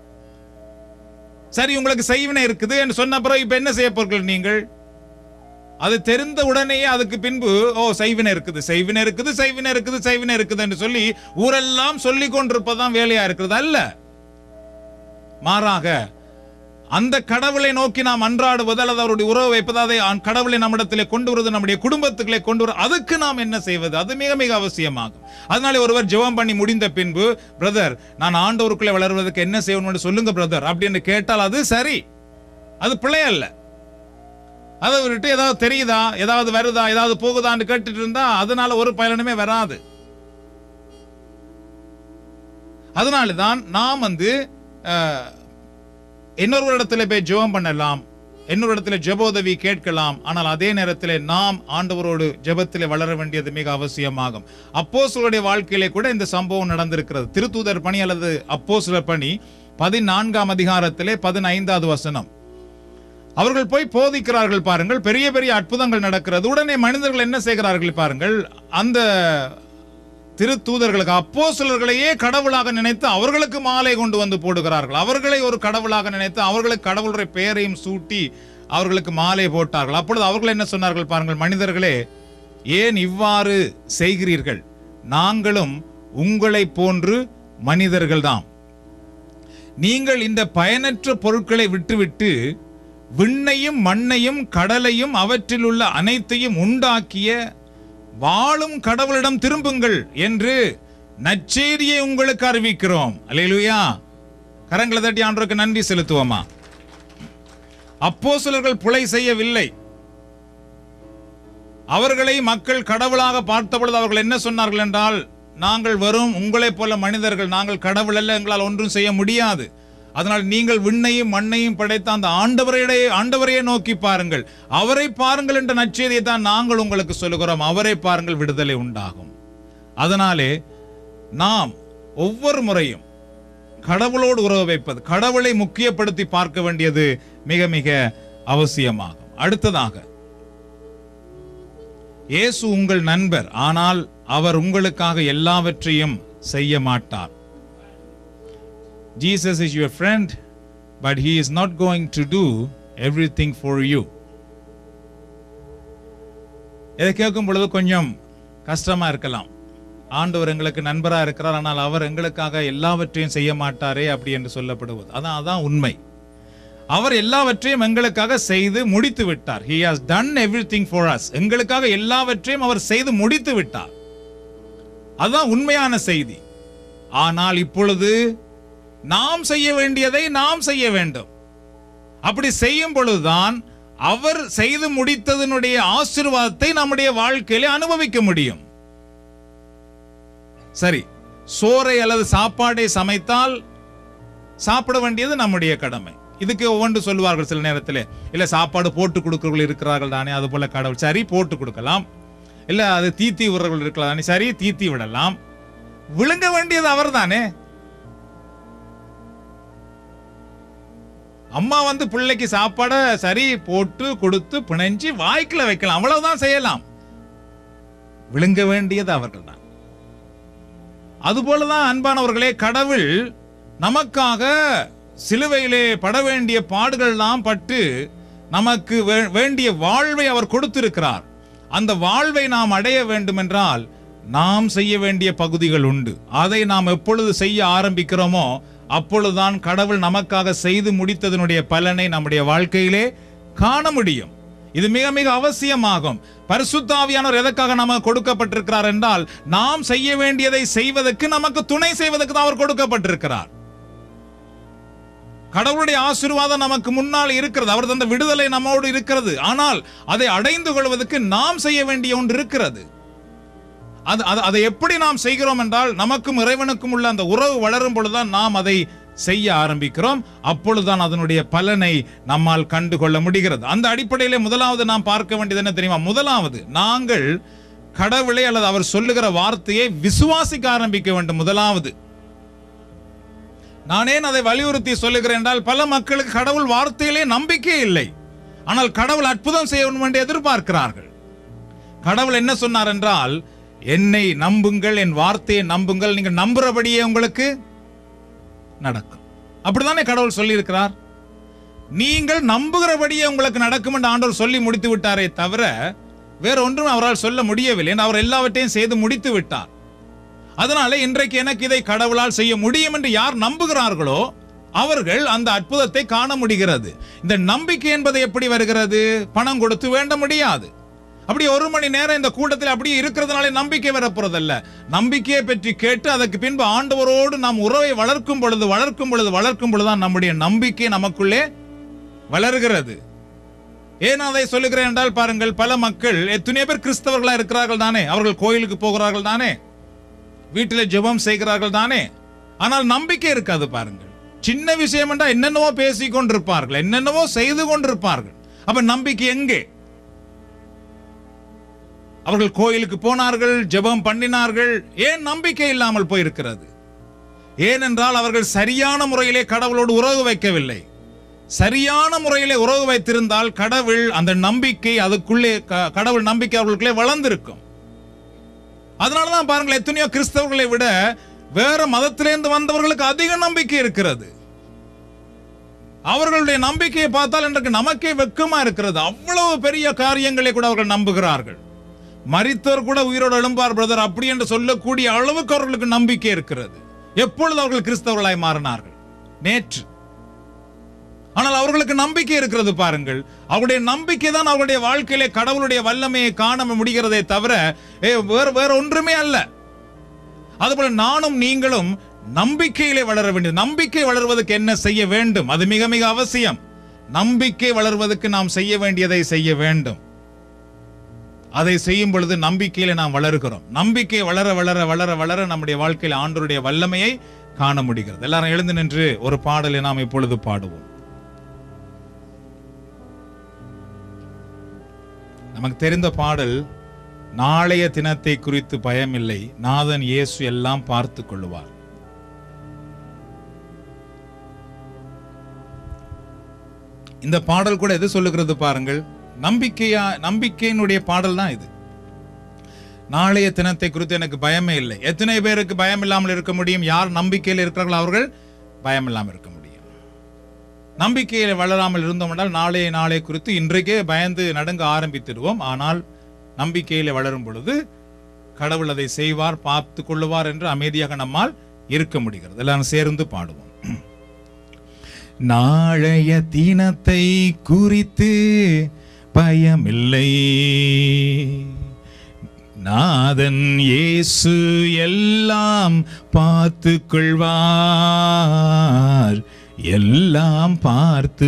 சரி உங்களுக்கு செய்வினை இருக்குது என்று சொன்ன பிறகு இப்ப என்ன செய்ய போகிறீர்கள் நீங்கள் அது தெரிந்த உடனேயே அதுக்கு பின்பு ஓ செய்வினை இருக்குது செய்வினை இருக்குது செய்வினை இருக்குது செய்வினை இருக்குது என்று சொல்லி ஊரெல்லாம் சொல்லி கொண்டிருப்பதுதான் வேலையா இருக்கிறது அல்ல மாறாக அந்த கடவுளை நோக்கி நாம் அன்றாடுவது அல்லது அவருடைய உறவு வைப்பது அதை அந்த கடவுளை நம்மிடத்திலே கொண்டு வருவது நம்முடைய குடும்பத்துக்களை கொண்டு வர அதுக்கு நாம் என்ன செய்வது அது மிக மிக அவசியமாகும் அதனாலே ஒருவர் ஜெபம் பண்ணி முடிந்த பின்பு பிரதர் நான் ஆண்டவருக்குள்ளே வளர்வதற்கு என்ன செய்யணும்னு சொல்லுங்க பிரதர் அப்படின்னு கேட்டால் அது சரி அது பிழை அல்ல அதை விட்டு ஏதாவது தெரியுதா ஏதாவது வருதா ஏதாவது போகுதான்னு கேட்டுட்டு இருந்தா அதனால ஒரு பயனுமே வராது அதனால தான் நாம் வந்து அஹ், இன்னொரு இடத்துல போய் ஜெபம் பண்ணலாம் இன்னொரு இடத்துல ஜெபோதவி கேட்கலாம் ஆனால் அதே நேரத்தில் நாம் ஆண்டவரோடு ஜெபத்திலே வளர வேண்டியது மிக அவசியமாகும் அப்போஸ்தலருடைய வாழ்க்கையிலே கூட இந்த சம்பவம் நடந்திருக்கிறது திருத்தூதர் பணி அல்லது அப்போஸ்தலர் பணி பதினான்காம் அதிகாரத்திலே பதினைந்தாவது வசனம் அவர்கள் போய் போதிக்கிறார்கள் பாருங்கள் பெரிய பெரிய அற்புதங்கள் நடக்கிறது உடனே மனிதர்கள் என்ன செய்கிறார்கள் பாருங்கள் அந்த திருத்தூதர்களுக்கு அப்போஸ்தலர்களையே கடவுளாக நினைத்து அவர்களுக்கு மாலை கொண்டு வந்து போடுகிறார்கள் அவர்களை ஒரு கடவுளாக நினைத்து அவர்களுக்கு கடவுளுடைய பெயரையும் சூட்டி அவர்களுக்கு மாலை போட்டார்கள் அப்பொழுது அவர்கள் என்ன சொன்னார்கள் பாருங்கள் மனிதர்களே ஏன் இவ்வாறு செய்கிறீர்கள் நாங்களும் உங்களைப் போன்று மனிதர்கள்தாம் நீங்கள் இந்த பயனற்ற பொருட்களை விட்டுவிட்டு விண்ணையும் மண்ணையும் கடலையும் அவற்றில் உள்ள அனைத்தையும் உண்டாக்கிய வாழும் கடவுளிடம் திரும்புங்கள் என்று நற்செய்தியை உங்களுக்கு அறிவிக்கிறோம் அல்லேலூயா கரங்களை தட்டி ஆண்டவருக்கு நன்றி செலுத்துவோமா அப்போஸ்தலர்கள் புலை செய்யவில்லை அவர்களை மக்கள் கடவுளாக பார்த்த பொழுது அவர்கள் என்ன சொன்னார்கள் என்றால் நாங்கள் வெறும் உங்களைப் போல மனிதர்கள் நாங்கள் கடவுள் அல்ல எங்களால் ஒன்றும் செய்ய முடியாது அதனால் நீங்கள் விண்ணையும் மண்ணையும் படைத்த அந்த ஆண்டவரையே ஆண்டவரையே நோக்கி பாருங்கள் அவரை பாருங்கள் என்ற நற்செய்தியை தான் நாங்கள் உங்களுக்கு சொல்லுகிறோம் அவரை பாருங்கள் விடுதலை உண்டாகும் அதனாலே நாம் ஒவ்வொரு முறையும் கடவுளோடு உறவு வைப்பது கடவுளை முக்கியப்படுத்தி பார்க்க வேண்டியது மிக மிக அவசியமாகும் அடுத்ததாக இயேசு உங்கள் நண்பர் ஆனால் அவர் உங்களுக்காக எல்லாவற்றையும் செய்ய மாட்டார் Jesus is your friend, but he is not going to do everything for you. இதை கேட்கும் பொழுது கொஞ்சம் கஷ்டமா இருக்கலாம் ஆண்டவர் எங்களுக்கு நண்பரா இருக்கிறார் ஆனால் அவர் எங்களுக்காக எல்லாவற்றையும் செய்ய மாட்டாரே அப்படி என்று சொல்லப்படுவது அதான் அதான் உண்மை அவர் எல்லாவற்றையும் எங்களுக்காக செய்து முடித்து விட்டார் he has done everything for us எங்களுக்காக எல்லாவற்றையும் அவர் செய்து முடித்து விட்டார் அதுதான் உண்மையான செய்தி ஆனால் இப்பொழுது நாம் செய்ய வேண்டியதை நாம் செய்ய வேண்டும் அப்படி செய்யும் பொழுதுதான் அவர் செய்து முடித்ததனுடைய ஆசீர்வாதத்தை நம்முடைய வாழ்க்கையிலே அனுபவிக்க முடியும் சரி சோறை அல்லது சாப்பாடை சமைத்தால் சாப்பிட வேண்டியது நம்முடைய கடமை இதுக்கு ஒவ்வொன்று சொல்லுவார்கள் சில நேரத்தில் இல்ல சாப்பாடு போட்டு கொடுக்கிறவர்கள் இருக்கிறார்கள் தானே அது போல கடவுள் சரி போட்டு கொடுக்கலாம் இல்ல அது தீத்தி விடுறவர்கள் இருக்கலாம் தானே சரி தீத்தி விடலாம் விழுங்க வேண்டியது அவர்தானே அம்மா வந்து பிள்ளைக்கு சாப்பாடை சரி போட்டு கொடுத்து பிணைஞ்சு வாய்க்குல வைக்கலாம் அவ்வளவுதான் செய்யலாம் விழுங்க வேண்டியது அவர்கள் தான் அதுபோலதான் அன்பானவர்களே கடவுள் நமக்காக சிலுவையிலே பட வேண்டிய பாடுகள்லாம் பட்டு நமக்கு வே- வேண்டிய வாழ்வை அவர் கொடுத்திருக்கிறார் அந்த வாழ்வை நாம் அடைய வேண்டும் என்றால் நாம் செய்ய வேண்டிய பகுதிகள் உண்டு அதை நாம் எப்பொழுது செய்ய ஆரம்பிக்கிறோமோ அப்பொழுதுதான் கடவுள் நமக்காக செய்து முடித்ததனுடைய பலனை நம்முடைய வாழ்க்கையிலே காண முடியும் இது மிக மிக அவசியமாகும் பரிசுத்தாவியானவர் எதற்காக நமக்கு கொடுக்கப்பட்டிருக்கிறார் என்றால் நாம் செய்ய வேண்டியதை செய்வதற்கு நமக்கு துணை செய்வதற்கு தான் அவர் கொடுக்கப்பட்டிருக்கிறார் கடவுளுடைய ஆசீர்வாதம் நமக்கு முன்னால் இருக்கிறது அவர் தந்த விடுதலை நம்மோடு இருக்கிறது ஆனால் அதை அடைந்து கொள்வதற்கு நாம் செய்ய வேண்டிய ஒன்று இருக்கிறது அது அது- அதை எப்படி நாம் செய்கிறோம் என்றால் நமக்கும் இறைவனுக்கும் உள்ள அந்த உறவு வளரும் பொழுதுதான் நாம் அதை செய்ய ஆரம்பிக்கிறோம் அப்பொழுதுதான் அதனுடைய பலனை நம்மால் கண்டு கொள்ள முடிகிறது அந்த அடிப்படையிலே முதலாவது நாம் பார்க்க வேண்டியது என்ன தெரியுமா முதலாவது நாங்கள் கடவுளை அல்லது அவர் சொல்லுகிற வார்த்தையை விசுவாசிக்க ஆரம்பிக்க வேண்டும் முதலாவது நான் ஏன் அதை வலியுறுத்தி சொல்லுகிறேன் என்றால் பல மக்களுக்கு கடவுள் வார்த்தையிலே நம்பிக்கை இல்லை ஆனால் கடவுள் அற்புதம் செய்ய வேண்டும் என்று எதிர்பார்க்கிறார்கள் கடவுள் என்ன சொன்னார் என்றால் என்னை நம்புங்கள் என் வார்த்தையை நம்புங்கள் நீங்கள் நம்புறபடியே உங்களுக்கு நடக்கும் அப்படித்தானே கடவுள் சொல்லி இருக்கிறார் நீங்கள் நம்புகிறபடியே உங்களுக்கு நடக்கும் என்று ஆண்டவர் சொல்லி முடித்து விட்டாரே தவிர வேற ஒன்றும் அவரால் சொல்ல முடியவில்லை என்று அவர் எல்லாவற்றையும் செய்து முடித்து விட்டார் அதனால இன்றைக்கு எனக்கு இதை கடவுளால் செய்ய முடியும் என்று யார் நம்புகிறார்களோ அவர்கள் அந்த அற்புதத்தை காண முடிகிறது இந்த நம்பிக்கை என்பது எப்படி வருகிறது பணம் கொடுத்து வேண்ட முடியாது அப்படி ஒரு மணி நேரம் இந்த கூட்டத்தில் அப்படியே இருக்கிறதுனால நம்பிக்கை வரப்போறதல்ல நம்பிக்கையை பற்றி கேட்டு அதற்கு பின்பு ஆண்டவரோடு நாம் உறவை வளர்க்கும் பொழுது வளர்க்கும் பொழுது வளர்க்கும் பொழுதுதான் நம்முடைய நம்பிக்கை நமக்குள்ளே வளர்கிறது ஏன் அதை சொல்லுகிறேன் என்றால் பாருங்கள் பல மக்கள் எத்தனையோ பேர் கிறிஸ்தவர்களா இருக்கிறார்கள் தானே அவர்கள் கோயிலுக்கு போகிறார்கள் தானே வீட்டில் ஜெபம் செய்கிறார்கள் தானே ஆனால் நம்பிக்கை இருக்காது பாருங்கள் சின்ன விஷயம் என்றா என்னென்னவோ பேசிக் கொண்டிருப்பார்கள் என்னென்னவோ செய்து கொண்டிருப்பார்கள் அப்ப நம்பிக்கை எங்கே அவர்கள் கோயிலுக்கு போனார்கள் ஜெபம் பண்ணினார்கள் ஏன் நம்பிக்கை இல்லாமல் போயிருக்கிறது ஏனென்றால் அவர்கள் சரியான முறையிலே கடவுளோடு உறவு வைக்கவில்லை சரியான முறையிலே உறவு வைத்திருந்தால் கடவுள் அந்த நம்பிக்கை அதுக்குள்ளே க- கடவுள் நம்பிக்கை அவர்களுக்குள்ளே வளர்ந்திருக்கும் அதனாலதான் பாருங்கள் எத்தனையோ கிறிஸ்தவர்களை விட வேற மதத்திலிருந்து வந்தவர்களுக்கு அதிக நம்பிக்கை இருக்கிறது அவர்களுடைய நம்பிக்கையை பார்த்தால் இன்றைக்கு நமக்கே வெக்கமா இருக்கிறது அவ்வளவு பெரிய காரியங்களை கூட அவர்கள் நம்புகிறார்கள் மரித்தவர் கூட உயிரோடு எழும்பார் பிரதர் அப்படி என்று சொல்லக்கூடிய அளவுக்கு அவர்களுக்கு நம்பிக்கை இருக்கிறது எப்பொழுது அவர்கள் கிறிஸ்தவர்களாய் மாறினார்கள் நேற்று ஆனால் அவர்களுக்கு நம்பிக்கை இருக்கிறது பாருங்கள் அவருடைய நம்பிக்கை தான் அவருடைய வாழ்க்கையிலே கடவுளுடைய வல்லமையை காண முடிகிறதே தவிர ஏ, வேற வேற ஒன்றுமே அல்ல அதுபோல நானும் நீங்களும் நம்பிக்கையிலே வளர வேண்டும் நம்பிக்கை வளர்வதற்கு என்ன செய்ய வேண்டும் அது மிக மிக அவசியம் நம்பிக்கை வளர்வதற்கு நாம் செய்ய வேண்டியதை செய்ய வேண்டும் அதை செய்யும் பொழுது நம்பிக்கையில நாம் வளர்கிறோம் நம்பிக்கை வளர வளர வளர வளர நம்முடைய வாழ்க்கையில் ஆண்டவருடைய வல்லமையை காண முடிகிறது எல்லாரும் எழுந்து நின்று ஒரு பாடலை நாம் இப்பொழுது பாடுவோம் நமக்கு தெரிந்த பாடல் நாளைய தினத்தை குறித்து பயமில்லை நாதன் இயேசு எல்லாம் பார்த்து கொள்ளுவார் இந்த பாடல் கூட எது சொல்லுகிறது பாருங்கள் நம்பிக்கையா நம்பிக்கையினுடைய பாடல் தான் இது நாளைய தினத்தை குறித்து எனக்கு பயமே இல்லை எத்தனை பேருக்கு பயம் இல்லாமல் இருக்க முடியும் யார் நம்பிக்கையில் இருக்கிறார்களோ அவர்கள் பயம் இல்லாமல் இருக்க முடியும் நம்பிக்கையில் வளராமல் இருந்தோம் என்றால் நாளைய நாளை குறித்து இன்றைக்கே பயந்து நடுங்க ஆரம்பித்திடுவோம் ஆனால் நம்பிக்கையில் வளரும் பொழுது கடவுள் அதை செய்வார் பார்த்து கொள்ளுவார் என்று அமைதியாக நம்மால் இருக்க முடிகிறது எல்லாரும் சேர்ந்து பாடுவோம் நாளைய தினத்தை குறித்து பயமில்லை நாதன் இயேசு எல்லாம் பார்த்து கொள்வார் எல்லாம் பார்த்து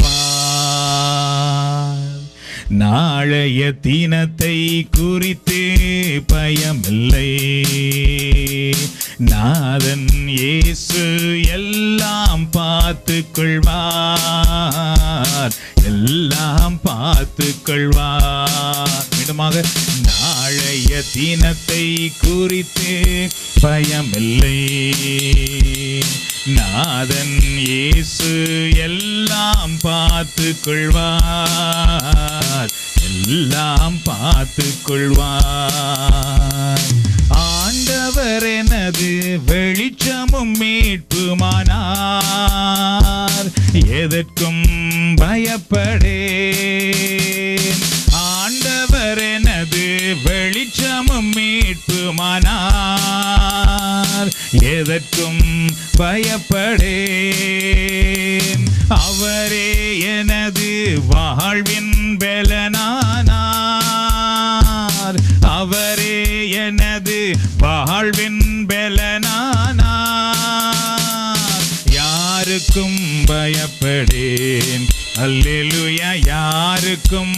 கொள்வார் நாளைய தினத்தை குறித்து பயமில்லை நாதன் இயேசு எல்லாம் பார்த்து கொள்வார் எல்லாம் பார்த்து கொள்வார் மீண்டுமாக நாளைய தினத்தை குறித்து பயமில்லை நாதன் இயேசு எல்லாம் பார்த்து கொள்வார் எல்லாம் பார்த்து கொள்வார் ஆண்டவர் எனது வெளிச்சமும் மீட்புமானார் எதற்கும் பயப்படேன் ஆண்டவர் எனது வெளிச்சமும் மீட்புமானார் எதற்கும் பயப்படேன் அவரே எனது வாழ்வின் பெலனானார் அவரே எனது வாழ்வின் பெலனானார் யாருக்கும் பயப்படேன் அல்லேலூயா யாருக்கும்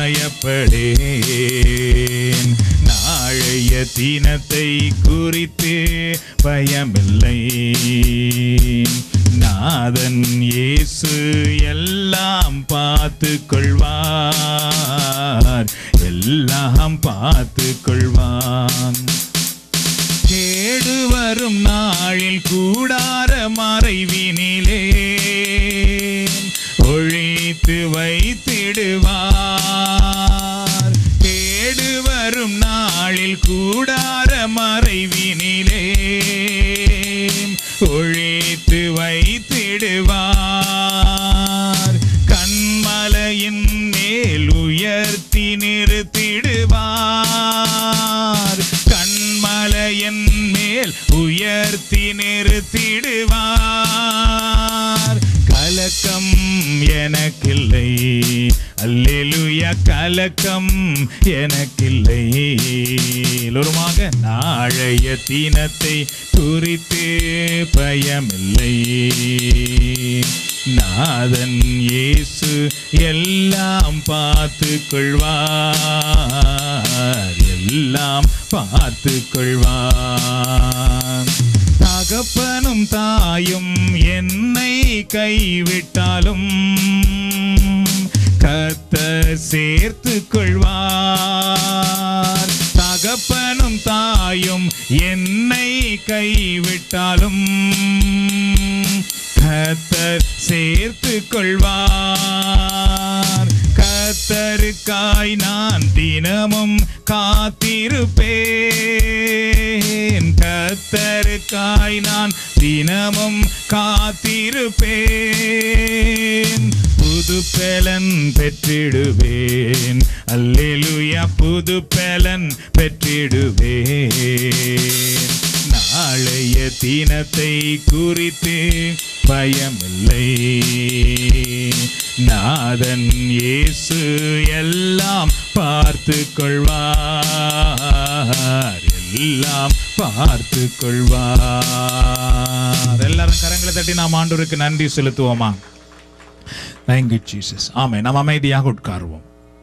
பயப்படேன் நாளைய தினத்தை குறித்து பயமில்லை நாதன் இயேசு எல்லாம் பார்த்து கொள்வார் எல்லாம் பார்த்து கொள்வான் கேடு வரும் நாளில் கூடார மறைவினிலே ஒழித்து வைத்திடுவார் கேடு வரும் நாளில் கூடார மறைவினிலே ஒழித்து வைத்திடுவார் கண்மலையின் மேல் உயர்த்தி நிறுத்திடுவார் கண்மலையின் மேல் உயர்த்தி நிறுத்திடுவார் கலக்கம் எனக்கில்லை அல்லேலூயா கலக்கம் எனக்கில்லை எல்லோருமாக நாளைய தினத்தை குறித்து பயமில்லை நாதன் இயேசு எல்லாம் பார்த்து கொள்வார் எல்லாம் பார்த்து கொள்வார் தகப்பனும் தாயும் என்னை கைவிட்டாலும் கத்தர் சேர்த்து கொள்வார் தகப்பனும் தாயும் என்னை கைவிட்டாலும் கத்தர் சேர்த்து கொள்வார் கத்தருக்காய் நான் தினமும் காத்திருப்பேன் கத்தருக்காய் நான் தினமும் காத்திருப்பேன் புது பலன் பெற்றிடுவேன் அல்லேலூயா புது பலன் பெற்றிடுவேன் நாளைய தினத்தை குறித்து பயமில்லை நாதன் இயேசு எல்லாம் பார்த்து கொள்வார் எல்லாம் பார்த்து கொள்வார் எல்லாரும் கரங்களை தட்டி நாம் ஆண்டவருக்கு நன்றி செலுத்துவோமா தேங்க்யூ ஜீசஸ் ஆமே நாம் அமைதியாக உட்காருவோம்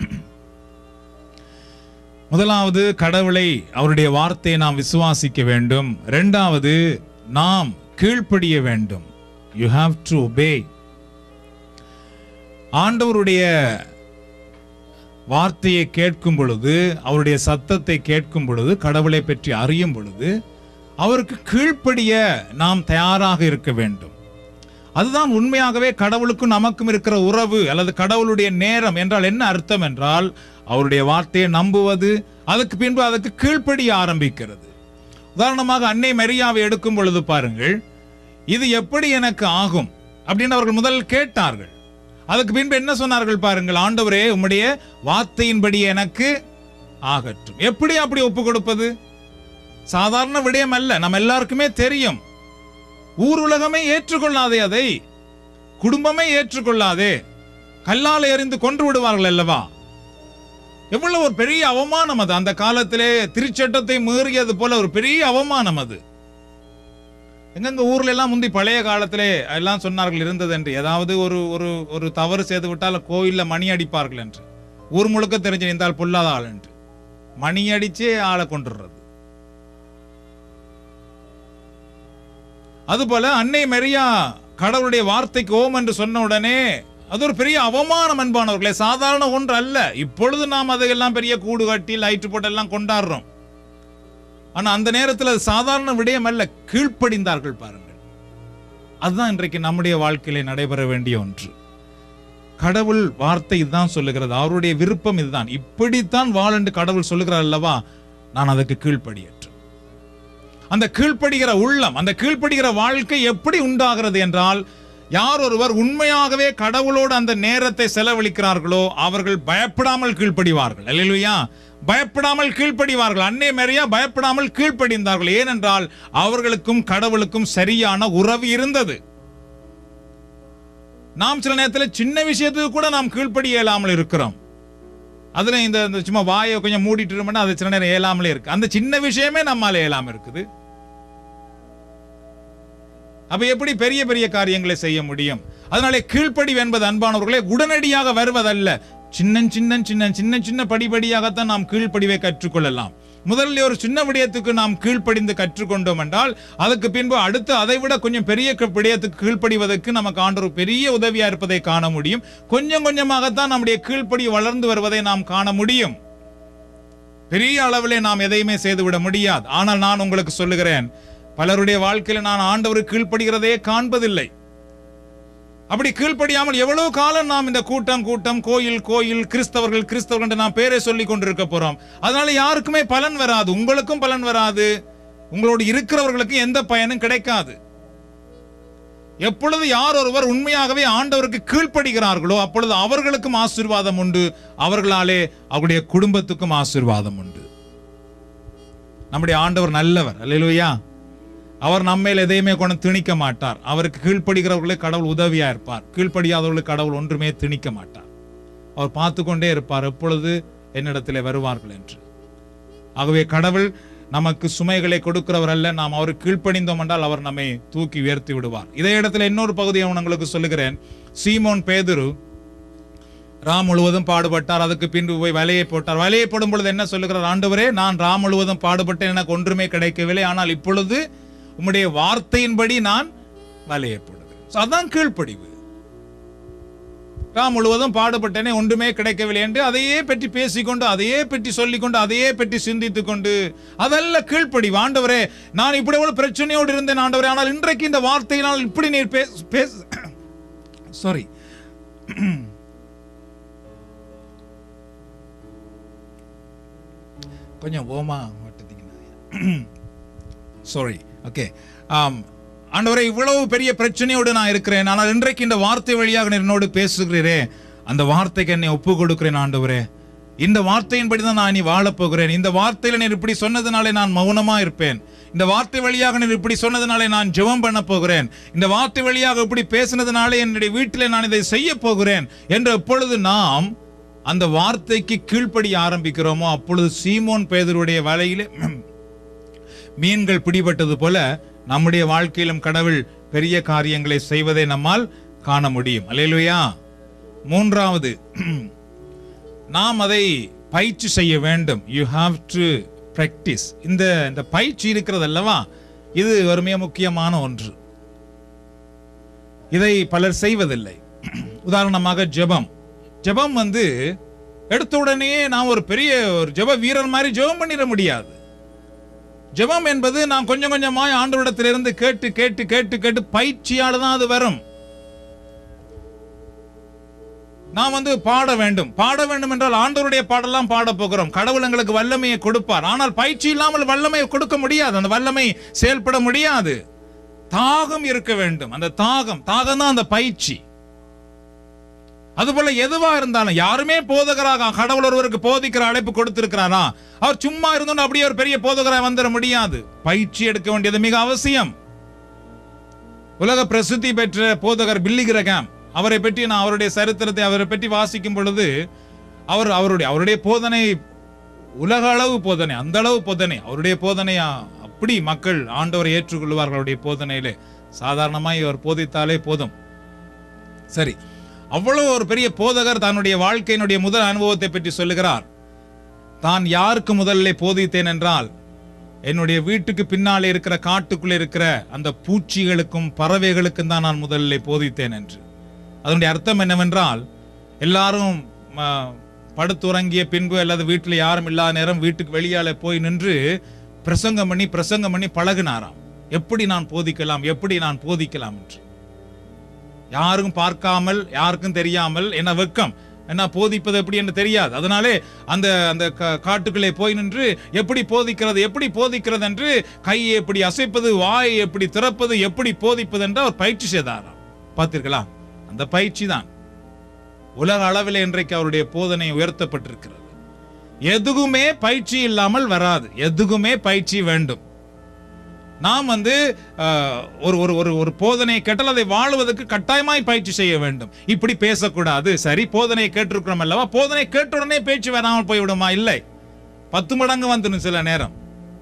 முதலாவது கடவுளை அவருடைய வார்த்தையை நாம் விசுவாசிக்க வேண்டும் இரண்டாவது நாம் கீழ்ப்படிய வேண்டும் யூ ஹாவ் டு obey ஆண்டவருடைய வார்த்தையை கேட்கும் பொழுது அவருடைய சத்தத்தை கேட்கும் பொழுது கடவுளை பற்றி அறியும் பொழுது அவருக்கு கீழ்ப்படிய நாம் தயாராக இருக்க வேண்டும் அதுதான் உண்மையாகவே கடவுளுக்கும் நமக்கும் இருக்கிற உறவு அல்லது கடவுளுடைய நேரம் என்றால் என்ன அர்த்தம் என்றால் அவருடைய வார்த்தையை நம்புவது அதுக்கு பின்பு அதுக்கு கீழ்ப்படிய ஆரம்பிக்கிறது உதாரணமாக அன்னை மரியாவை எடுக்கும் பொழுது பாருங்கள் இது எப்படி எனக்கு ஆகும் அப்படின்னு அவர்கள் முதல் கேட்டார்கள் அதுக்கு பின்பு என்ன சொன்னார்கள் பாருங்கள் ஆண்டவரே உம்முடைய வார்த்தையின்படி எனக்கு ஆகட்டும் எப்படி அப்படி ஒப்பு கொடுப்பது சாதாரண விடயம் அல்ல நம்ம எல்லாருக்குமே தெரியும் ஊர் உலகமே ஏற்றுக்கொள்ளாதே அதை குடும்பமே ஏற்றுக்கொள்ளாதே கல்லால் எறிந்து கொன்று விடுவார்கள் அல்லவா எவ்வளவு ஒரு பெரிய அவமானம் அது அந்த காலத்திலே திருச்சட்டத்தை மீறியது போல ஒரு பெரிய அவமானம் அது எங்கெங்க ஊர்ல எல்லாம் முந்தி பழைய காலத்திலே எல்லாம் சொன்னார்கள் இருந்தது என்று ஏதாவது ஒரு ஒரு ஒரு தவறு செய்து விட்டால் கோயில்ல மணி அடிப்பார்கள் என்று ஊர் முழுக்க தெரிஞ்சு நின்றால் பொல்லாத ஆள் என்று மணி அடிச்சே ஆளை கொண்டுறது அதுபோல அன்னை மரியா கடவுளுடைய வார்த்தைக்கு ஓம் என்று சொன்ன உடனே அது ஒரு பெரிய அவமானம் அன்பானவர்களே சாதாரண ஒன்று அல்ல இப்பொழுது நாம் அதையெல்லாம் பெரிய கூடு கட்டி லைட் போட்டு எல்லாம் கொண்டாடுறோம் ஆனா அந்த நேரத்தில் அது சாதாரண விடயம் அல்ல கீழ்ப்படிந்தார்கள் பாருங்கள் அதுதான் இன்றைக்கு நம்முடைய வாழ்க்கையிலே நடைபெற வேண்டிய ஒன்று கடவுள் வார்த்தை இதுதான் சொல்லுகிறது அவருடைய விருப்பம் இதுதான் இப்படித்தான் வாழ என்று கடவுள் சொல்லுகிறார் அல்லவா நான் அதுக்கு கீழ்ப்படியற்று அந்த கீழ்ப்படுகிற உள்ளம் அந்த கீழ்ப்படுகிற வாழ்க்கை எப்படி உண்டாகிறது என்றால் யார் ஒருவர் உண்மையாகவே கடவுளோடு அந்த நேரத்தை செலவழிக்கிறார்களோ அவர்கள் பயப்படாமல் கீழ்ப்படிவார்கள் அல்லையா பயப்படாமல் கீழ்ப்படிவார்கள் அன்னை மேரியா பயப்படாமல் கீழ்ப்படிந்தார்கள் ஏனென்றால் அவர்களுக்கும் கடவுளுக்கும் சரியான உறவு இருந்தது நாம் சில நேரத்தில் சின்ன விஷயத்துக்கு கூட நாம் கீழ்ப்படி இயலாமல் இருக்கிறோம் அதுல இந்த இந்த சும்மா வாயை கொஞ்சம் மூடிட்டு இருந்தோம்னா அது சில நேரம் இயலாமலே இருக்கு அந்த சின்ன விஷயமே நம்மால இயலாம இருக்குது அப்ப எப்படி பெரிய பெரிய காரியங்களை செய்ய முடியும் அதனாலே கீழ்ப்படி என்பது அன்பானவர்களே உடனடியாக வருவதல்ல சின்ன சின்ன சின்ன சின்ன சின்ன படிப்படியாகத்தான் நாம் கீழ்ப்படிவை கற்றுக்கொள்ளலாம் முதல்ல ஒரு சின்ன விடயத்துக்கு நாம் கீழ்ப்படிந்து கற்றுக்கொண்டோம் என்றால் அதுக்கு பின்பு அடுத்து அதை விட கொஞ்சம் பெரிய க- விடயத்துக்கு கீழ்ப்படிவதற்கு நமக்கு ஆண்டவர் பெரிய உதவியா இருப்பதை காண முடியும் கொஞ்சம் கொஞ்சமாகத்தான் நம்முடைய கீழ்ப்படி வளர்ந்து வருவதை நாம் காண முடியும் பெரிய அளவிலே நாம் எதையுமே செய்துவிட முடியாது ஆனால் நான் உங்களுக்கு சொல்லுகிறேன் பலருடைய வாழ்க்கையில நான் ஆண்டவர் கீழ்ப்படுகிறதே காண்பதில்லை அப்படி கீழ்ப்படியாமல் எவ்வளவு காலம் நாம் இந்த கூட்டம் கூட்டம் கோயில் கோயில் கிறிஸ்தவர்கள் கிறிஸ்தவர்கள் என்று நாம் பேரை சொல்லி கொண்டிருக்க போறோம் அதனால யாருக்குமே பலன் வராது உங்களுக்கும் பலன் வராது உங்களோடு இருக்கிறவர்களுக்கு எந்த பயனும் கிடைக்காது எப்பொழுது யார் ஒருவர் உண்மையாகவே ஆண்டவருக்கு கீழ்ப்படுகிறார்களோ அப்பொழுது அவர்களுக்கும் ஆசீர்வாதம் உண்டு அவர்களாலே அவருடைய குடும்பத்துக்கும் ஆசீர்வாதம் உண்டு நம்முடைய ஆண்டவர் நல்லவர் அல்லேலூயா அவர் நம்மேல் எதையுமே கொண்டு திணிக்க மாட்டார் அவருக்கு கீழ்ப்படுகிறவர்களுக்கு கடவுள் உதவியா இருப்பார் கீழ்ப்படியாதவர்களுக்கு கடவுள் ஒன்றுமே திணிக்க மாட்டார் அவர் பார்த்து கொண்டே இருப்பார் எப்பொழுது என்னிடத்திலே வருவார்கள் என்று ஆகவே கடவுள் நமக்கு சுமைகளை கொடுக்கிறவர் அல்ல நாம் அவருக்கு கீழ்ப்படிந்தோம் என்றால் அவர் நம்மை தூக்கி உயர்த்தி விடுவார் இதே இடத்துல இன்னொரு பகுதியை நான் உங்களுக்கு சொல்லுகிறேன் சீமோன் பேதுரு ராம் முழுவதும் பாடுபட்டார் அதுக்கு பின்பு போய் வலையை போட்டார் வலையை போடும் பொழுது என்ன சொல்லுகிறார் ஆண்டவரே நான் ராம் முழுவதும் பாடுபட்டேன் எனக்கு ஒன்றுமே கிடைக்கவில்லை ஆனால் இப்பொழுது உம்முடைய வார்த்தையின்படி நான் வலையை போடுகிறேன் So, அதான் கீழ்ப்படிவு ராம் முழுவதும் பாடுபட்டேனே ஒன்றுமே கிடைக்கவில்லை என்று அதையே பற்றி பேசிக்கொண்டு அதையே பற்றி சொல்லிக்கொண்டு அதையே பற்றி சிந்தித்துக் கொண்டு அதல்ல கீழ்ப்படிவு ஆண்டவரே நான் இப்படி ஒரு பிரச்சனையோடு இருந்தேன் ஆண்டவரே ஆனால் இன்றைக்கு இந்த வார்த்தையினால் இப்படி நீர் பேச சாரி கொஞ்சம் ஓமா மாட்டுத்தீங்கன்னா சாரி ஓகே ஆம் ஆண்டவரே இவ்வளவு பெரிய பிரச்சனையோடு நான் இருக்கிறேன் ஆனால் இன்றைக்கு இந்த வார்த்தை வழியாக நீர் என்னோடு பேசுகிறீரே அந்த வார்த்தைக்கு என்னை ஒப்பு கொடுக்கிறேன் ஆண்டவரே இந்த வார்த்தையின்படி தான் நான் இனி வாழப் போகிறேன் இந்த வார்த்தையில நீர் இப்படி சொன்னதுனாலே நான் மௌனமா இருப்பேன் இந்த வார்த்தை வழியாக நீர் இப்படி சொன்னதுனாலே நான் ஜெபம் பண்ண போகிறேன் இந்த வார்த்தை வழியாக இப்படி பேசினதுனாலே என்னுடைய வீட்டிலே நான் இதை செய்ய போகிறேன் என்று எப்பொழுது நாம் அந்த வார்த்தைக்கு கீழ்ப்படி ஆரம்பிக்கிறோமோ அப்பொழுது சீமோன் பேதருடைய வலையிலே மீன்கள் பிடிபட்டது போல நம்முடைய வாழ்க்கையிலும் கடவுள் பெரிய காரியங்களை செய்வதை நம்மால் காண முடியும் அல்லேலூயா மூன்றாவது நாம் அதை பயிற்சி செய்ய வேண்டும் யூ ஹாவ் டு பிராக்டிஸ் இந்த இந்த பயிற்சி இருக்கிறது அல்லவா இது ஒரு மிக முக்கியமான ஒன்று இதை பலர் செய்வதில்லை உதாரணமாக ஜெபம் ஜெபம் வந்து எடுத்த உடனே நான் ஒரு பெரிய ஒரு ஜெப வீரர் மாதிரி ஜெபம் பண்ணிட முடியாது ஜெபம் என்பது நான் கொஞ்சம் கொஞ்சமாய் ஆண்டவரிடத்திலிருந்து கேட்டு கேட்டு கேட்டு கேட்டு பயிற்சியால தான் அது வரும் நாம் வந்து பாட வேண்டும் பாட வேண்டும் என்றால் ஆண்டவருடைய பாடலாம் பாட போகிறோம் கடவுள் எங்களுக்கு வல்லமையை கொடுப்பார் ஆனால் பயிற்சி இல்லாமல் வல்லமையை கொடுக்க முடியாது அந்த வல்லமை செயல்பட முடியாது தாகம் இருக்க வேண்டும் அந்த தாகம் தாகம் தான் அந்த பயிற்சி அதுபோல எதுவா இருந்தாலும் யாருமே போதகராக கடவுள் ஒருவருக்கு போதிக்கிற அழைப்பு கொடுத்திருக்கிறாரா அவர் சும்மா இருந்தோம் அப்படியே ஒரு பெரிய போதகராக வந்துட முடியாது பயிற்சி எடுக்க வேண்டியது மிக அவசியம் உலக பிரசித்தி பெற்ற போதகர் பில்லி கிரகாம் அவரை பற்றி நான் அவருடைய சரித்திரத்தை அவரை பற்றி வாசிக்கும் பொழுது அவர் அவருடைய அவருடைய போதனை உலக அளவு போதனை அந்த அளவு போதனை அவருடைய போதனை அ- அப்படி மக்கள் ஆண்டவரை ஏற்றுக்கொள்வார்கள் அவருடைய போதனையிலே சாதாரணமாய் இவர் போதித்தாலே போதும் சரி அவ்வளவு ஒரு பெரிய போதகர் தன்னுடைய வாழ்க்கையினுடைய முதல் அனுபவத்தை பற்றி சொல்லுகிறார் தான் யாருக்கு முதல்ல போதித்தேன் என்றால் என்னுடைய வீட்டுக்கு பின்னாலே இருக்கிற காட்டுக்குள்ளே இருக்கிற அந்த பூச்சிகளுக்கும் பறவைகளுக்கும் தான் நான் முதல்ல போதித்தேன் என்று அதனுடைய அர்த்தம் என்னவென்றால் எல்லாரும் ம, படுத்துறங்கிய பின்பு அல்லது வீட்டில் யாரும் இல்லாத நேரம் வீட்டுக்கு வெளியால போய் நின்று பிரசங்கம் பண்ணி பிரசங்கம் பண்ணி பழகுனாராம் எப்படி நான் போதிக்கலாம் எப்படி நான் போதிக்கலாம் என்று யாருக்கும் பார்க்காமல் யாருக்கும் தெரியாமல் என்ன வெக்கம் என்ன போதிப்பது எப்படி என்று தெரியாது அதனாலே அந்த அந்த கா- காட்டுக்குள்ளே போய் நின்று எப்படி போதிக்கிறது எப்படி போதிக்கிறது என்று கையை எப்படி அசைப்பது வாயை எப்படி திறப்பது எப்படி போதிப்பது என்று அவர் பயிற்சி செய்தாராம் பார்த்தீர்களா அந்த பயிற்சி தான் உலக அளவில் இன்றைக்கு அவருடைய போதனை உயர்த்தப்பட்டிருக்கிறது எதுக்குமே பயிற்சி இல்லாமல் வராது எதுக்குமே பயிற்சி வேண்டும் நாம் வந்து அஹ், ஒரு ஒரு ஒரு ஒரு போதனையை கேட்டால் அதை வாழுவதற்கு கட்டாயமாய் பயிற்சி செய்ய வேண்டும் இப்படி பேசக்கூடாது சரி போதனையை கேட்டிருக்கிறோம் அல்லவா போதனை கேட்ட உடனே பேச்சு வராமல் போய்விடுமா இல்லை பத்து மடங்கு வந்துடும் சில நேரம்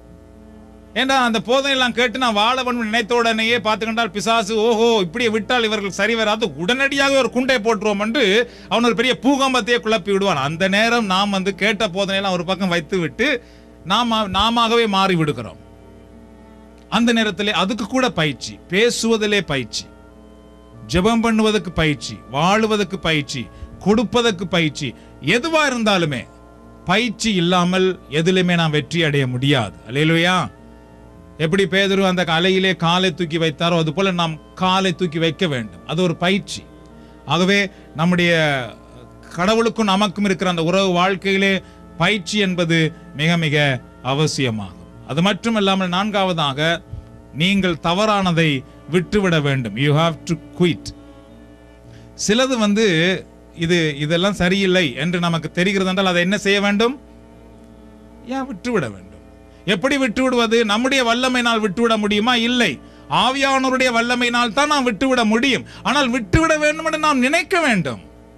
ஏண்டா அந்த போதனையெல்லாம் கேட்டு நான் வாழ வேண்டும் நினைத்த உடனேயே பார்த்துக்கிட்டால் பிசாசு ஓஹோ இப்படியே விட்டால் இவர்கள் சரி வராது உடனடியாக ஒரு குண்டை போட்டுருவோம் என்று அவன் ஒரு பெரிய பூகம்பத்தையே குழப்பி விடுவான் அந்த நேரம் நாம் வந்து கேட்ட போதனையெல்லாம் ஒரு பக்கம் வைத்து விட்டு நாம் நாமவே மாறி விடுகிறோம் அந்த நேரத்திலே அதுக்கு கூட பயிற்சி பேசுவதிலே பயிற்சி ஜெபம் பண்ணுவதற்கு பயிற்சி வாழுவதற்கு பயிற்சி கொடுப்பதற்கு பயிற்சி எதுவா இருந்தாலுமே பயிற்சி இல்லாமல் எதிலுமே நாம் வெற்றி அடைய முடியாது அல்லேலூயா எப்படி பேதுரு அந்த அலையிலே காலை தூக்கி வைத்தாரோ அது போல நாம் காலை தூக்கி வைக்க வேண்டும் அது ஒரு பயிற்சி ஆகவே நம்முடைய கடவுளுக்கும் நமக்கும் இருக்கிற அந்த உறவு வாழ்க்கையிலே பயிற்சி என்பது மிக மிக அவசியமாகும் அது மட்டும் இல்லாமல் நான்காவதாக நீங்கள் தவறானதை விட்டுவிட வேண்டும் யூ ஹாவ் டு குயிட் சிலது வந்து இது இதெல்லாம் சரியில்லை என்று நமக்கு தெரிகிறது என்றால் அதை என்ன செய்ய வேண்டும் ஏன் விட்டுவிட வேண்டும் எப்படி விட்டு விடுவது நம்முடைய வல்லமையினால் விட்டுவிட முடியுமா இல்லை ஆவியானவருடைய வல்லமையினால் தான் நாம் விட்டுவிட முடியும் ஆனால் விட்டுவிட வேண்டும் என்று நாம் நினைக்க வேண்டும்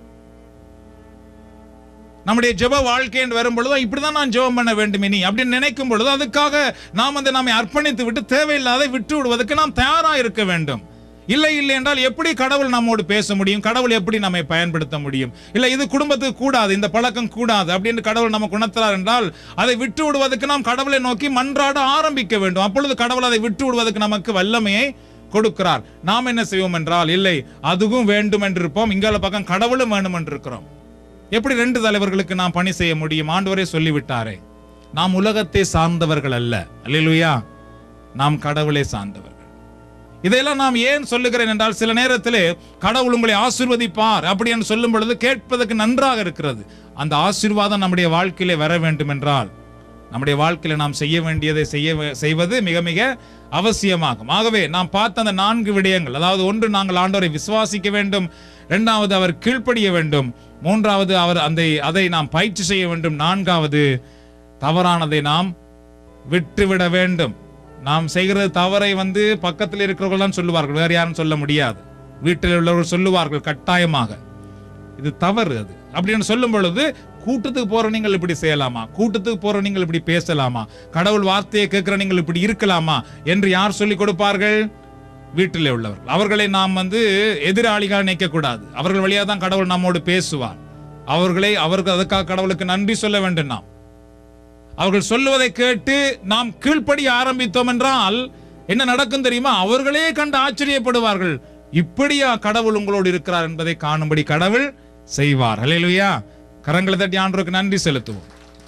நம்முடைய ஜெப வாழ்க்கை என்று வரும் பொழுது இப்படிதான் நான் ஜெபம் பண்ண வேண்டும் இனி அப்படின்னு நினைக்கும் பொழுது அதுக்காக நாம் வந்து நம்மை அர்ப்பணித்து விட்டு தேவையில்லாத விட்டு விடுவதற்கு நாம் தயாராக இருக்க வேண்டும் இல்லை இல்லை என்றால் எப்படி கடவுள் நம்மோடு பேச முடியும் கடவுள் எப்படி நம்மை பயன்படுத்த முடியும் இல்லை இது குடும்பத்துக்கு கூடாது இந்த பழக்கம் கூடாது அப்படின்னு கடவுள் நமக்கு உணர்த்துறார் என்றால் அதை விட்டு விடுவதற்கு நாம் கடவுளை நோக்கி மன்றாட ஆரம்பிக்க வேண்டும் அப்பொழுது கடவுள் அதை விட்டு விடுவதற்கு நமக்கு வல்லமையை கொடுக்கிறார் நாம் என்ன செய்வோம் என்றால் இல்லை அதுவும் வேண்டும் என்று இருப்போம் இங்கால பக்கம் கடவுளும் வேண்டும் என்று இருக்கிறோம் எப்படி ரெண்டு தலைவர்களுக்கு நாம் பணி செய்ய முடியும் ஆண்டவரே சொல்லிவிட்டாரே நாம் உலகத்தை சார்ந்தவர்கள் அல்ல அல்லேலூயா நாம் கடவுளை சார்ந்தவர்கள் இதையெல்லாம் நாம் ஏன் சொல்லுகிறேன் என்றால் சில நேரத்திலே கடவுள் உங்களை ஆசீர்வதிப்பார் அப்படி என்று சொல்லும் பொழுது கேட்பதற்கு நன்றாக இருக்கிறது அந்த ஆசீர்வாதம் நம்முடைய வாழ்க்கையிலே வர வேண்டும் என்றால் நம்முடைய வாழ்க்கையில நாம் செய்ய வேண்டியதை செய்ய வே- செய்வது மிக மிக அவசியமாகும் ஆகவே நாம் பார்த்த அந்த நான்கு விடயங்கள் அதாவது ஒன்று நாங்கள் ஆண்டவரை விசுவாசிக்க வேண்டும் இரண்டாவது அவர் கீழ்ப்படிய வேண்டும் மூன்றாவது அவர் அந்த அதை நாம் பயிற்சி செய்ய வேண்டும் நான்காவது தவறானதை நாம் விட்டுவிட வேண்டும் நாம் செய்கிறது தவறை வந்து பக்கத்தில் இருக்கிறவர்கள் தான் சொல்லுவார்கள் வேற யாரும் சொல்ல முடியாது வீட்டில் உள்ளவர்கள் சொல்லுவார்கள் கட்டாயமாக இது தவறு அது அப்படின்னு சொல்லும் பொழுது கூட்டத்துக்கு போற நீங்கள் இப்படி செய்யலாமா கூட்டத்துக்கு போற நீங்கள் இப்படி பேசலாமா கடவுள் வார்த்தையை கேட்கிற நீங்கள் இப்படி இருக்கலாமா என்று யார் சொல்லிக் கொடுப்பார்கள் வீட்டிலே உள்ளவர்கள் அவர்களை நாம் வந்து எதிராளிகள் நினைக்க கூடாது அவர்கள் வழியாக தான் கடவுள் நம்மோடு பேசுவார் அவர்களை அவர்கள் அதுக்காக கடவுளுக்கு நன்றி சொல்ல வேண்டும் நாம் அவர்கள் சொல்லுவதை கேட்டு நாம் கீழ்ப்படிய ஆரம்பித்தோம் என்றால் என்ன நடக்கும் தெரியுமா அவர்களே கண்டு ஆச்சரியப்படுவார்கள் இப்படியா கடவுள் உங்களோடு இருக்கிறார் என்பதை காணும்படி கடவுள் செய்வார் ஹalleluya கரங்களை தட்டி ஆண்டவருக்கு நன்றி செலுத்துவோம்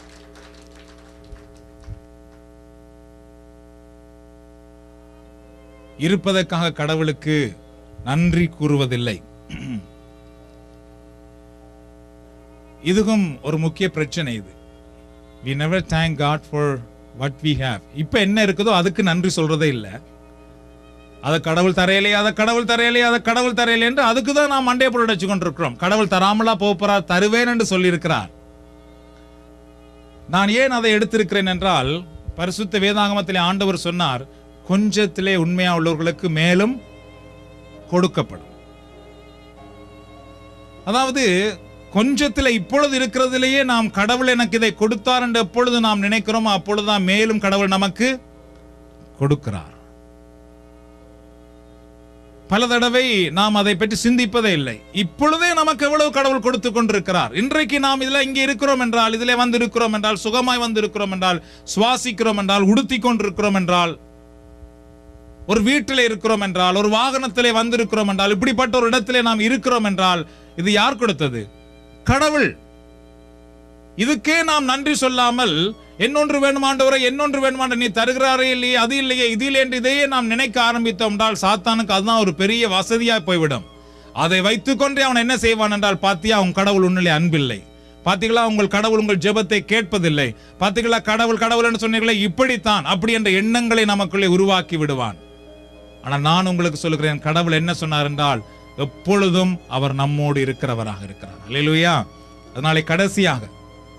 இருப்பதற்காக கடவுளுக்கு நன்றி கூறுவதில்லை இதுவும் ஒரு முக்கிய பிரச்சனை இது we never thank God for what we have இப்போ என்ன இருக்குதோ அதுக்கு நன்றி சொல்றதே இல்லை அதை கடவுள் தரையிலே அதை கடவுள் தரையிலே அதை கடவுள் தரையிலே என்று அதுக்கு தான் நாம் மண்டைய பொருள் அடிச்சு கொண்டிருக்கிறோம் கடவுள் தராமலா போகிறார் தருவேன் என்று சொல்லியிருக்கிறார் நான் ஏன் அதை எடுத்திருக்கிறேன் என்றால் பரிசுத்த வேதாகமத்திலே ஆண்டவர் சொன்னார் கொஞ்சத்திலே உண்மையா உள்ளவர்களுக்கு மேலும் கொடுக்கப்படும் அதாவது கொஞ்சத்துல இப்பொழுது இருக்கிறதிலேயே நாம் கடவுள் எனக்கு இதை கொடுத்தார் என்று எப்பொழுது நாம் நினைக்கிறோமோ அப்பொழுதுதான் மேலும் கடவுள் நமக்கு கொடுக்கிறார் பல தடவை நாம் அதை பற்றி சிந்திப்பதே இல்லை இப்பொழுதே நமக்கு எவ்வளவு கடவுள் கொடுத்து கொண்டிருக்கிறார் இன்றைக்கு நாம் இதுல இங்கே இருக்கிறோம் என்றால் இதிலே வந்து இருக்கிறோம் என்றால் சுகமாய் வந்து இருக்கிறோம் என்றால் சுவாசிக்கிறோம் என்றால் உடுத்தி கொண்டிருக்கிறோம் என்றால் ஒரு வீட்டிலே இருக்கிறோம் என்றால் ஒரு வாகனத்திலே வந்திருக்கிறோம் என்றால் இப்படிப்பட்ட ஒரு இடத்திலே நாம் இருக்கிறோம் என்றால் இது யார் கொடுத்தது கடவுள் இதுக்கே நாம் நன்றி சொல்லாமல் என்னொன்று வேணுமாண்டவரை என்னொன்று வேணுமாண்ட நீ தருகிறாரே இல்லையே அது இல்லையே இது இல்லை என்று இதையே நாம் நினைக்க ஆரம்பித்தோம் என்றால் சாத்தானுக்கு அதுதான் ஒரு பெரிய வசதியா போய்விடும் அதை வைத்துக்கொண்டே அவன் என்ன செய்வான் என்றால் பாத்தியா உன் கடவுள் உன்னிலே அன்பில்லை பாத்தீங்களா உங்கள் கடவுள் உங்கள் ஜெபத்தை கேட்பதில்லை பாத்தீங்களா கடவுள் கடவுள் என்று சொன்னீங்களே இப்படித்தான் அப்படி என்ற எண்ணங்களை நமக்குள்ளே உருவாக்கி விடுவான் ஆனால் நான் உங்களுக்கு சொல்லுகிறேன் கடவுள் என்ன சொன்னார் என்றால் எப்பொழுதும் அவர் நம்மோடு இருக்கிறவராக இருக்கிறார் அல்லேலூயா அதனாலே கடைசியாக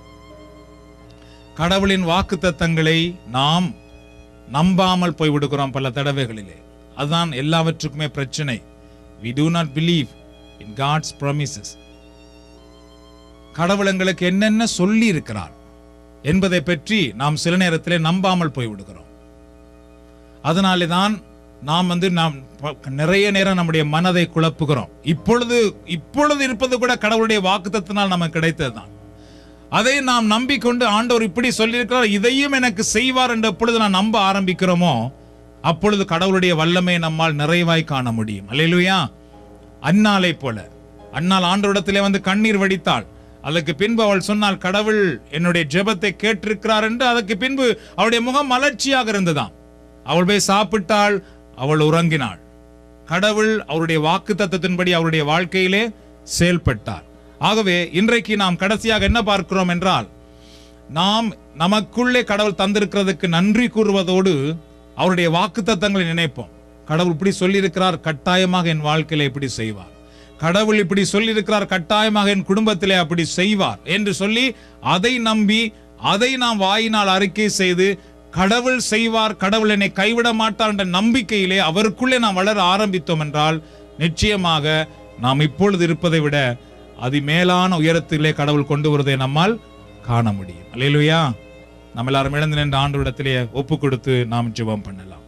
கடவுளின் வாக்குத்தத்தங்களை நாம் நம்பாமல் போய் விடுகிறோம் பல தடவைகளிலே அதுதான் எல்லாவற்றுக்குமே பிரச்சனை we do not believe in god's promises கடவுள் எங்களுக்கு என்னென்ன சொல்லி இருக்கிறார் என்பதை பற்றி நாம் சில நேரத்திலே நம்பாமல் போய் விடுகிறோம் அதனாலே தான் நாம் வந்து நாம் ப- நிறைய நேரம் நம்முடைய மனதை குழப்புகிறோம் இப்பொழுது இப்பொழுது இருப்பது கூட கடவுளுடைய வாக்குத்தத்தினால் நமக்கு கிடைத்ததுதான் அதை நாம் நம்பிக்கொண்டு ஆண்டவர் இப்படி சொல்லியிருக்கிறார் இதையும் எனக்கு செய்வார் என்ற பொழுது நான் நம்ப ஆரம்பிக்கிறோமோ அப்பொழுது கடவுளுடைய வல்லமை நம்மால் நிறைவாய் காண முடியும் அல்லேலூயா அன்னாலை போல அன்னாள் ஆண்டவரிடத்திலே வந்து கண்ணீர் வடித்தாள் அதற்கு பின்பு அவள் சொன்னால் கடவுள் என்னுடைய ஜெபத்தை கேட்டிருக்கிறார் என்று அதற்கு பின்பு அவளுடைய முகம் மலர்ச்சியாக இருந்ததாம் அவள் போய் சாப்பிட்டாள் அவள் உறங்கினாள் கடவுள் அவருடைய வாக்கு தத்தத்தின்படி அவருடைய வாழ்க்கையிலே செயல்பட்டார் ஆகவே இன்றைக்கு நாம் கடைசியாக என்ன பார்க்கிறோம் என்றால் நாம் நமக்குள்ளே கடவுள் தந்திருக்கிறதுக்கு நன்றி கூறுவதோடு அவருடைய வாக்குத்தத்தங்களை நினைப்போம் கடவுள் இப்படி சொல்லியிருக்கிறார் கட்டாயமாக என் வாழ்க்கையில இப்படி செய்வார் கடவுள் இப்படி சொல்லியிருக்கிறார் கட்டாயமாக என் குடும்பத்திலே அப்படி செய்வார் என்று சொல்லி அதை நம்பி அதை நாம் வாயினால் அறிக்கை செய்து கடவுள் செய்வார் கடவுள் என்னை கைவிட மாட்டார் என்ற நம்பிக்கையிலே அவருக்குள்ளே நாம் வளர ஆரம்பித்தோம் என்றால் நிச்சயமாக நாம் இப்பொழுது இருப்பதை விட அதிமேலான உயரத்திலே கடவுள் கொண்டு வருவதை நம்மால் காண முடியும் அல்லேலூயா நம்ம எல்லாரும் இழந்து நின்ற ஆண்டவரிடத்திலே ஒப்பு கொடுத்து நாம் ஜெபம் பண்ணலாம்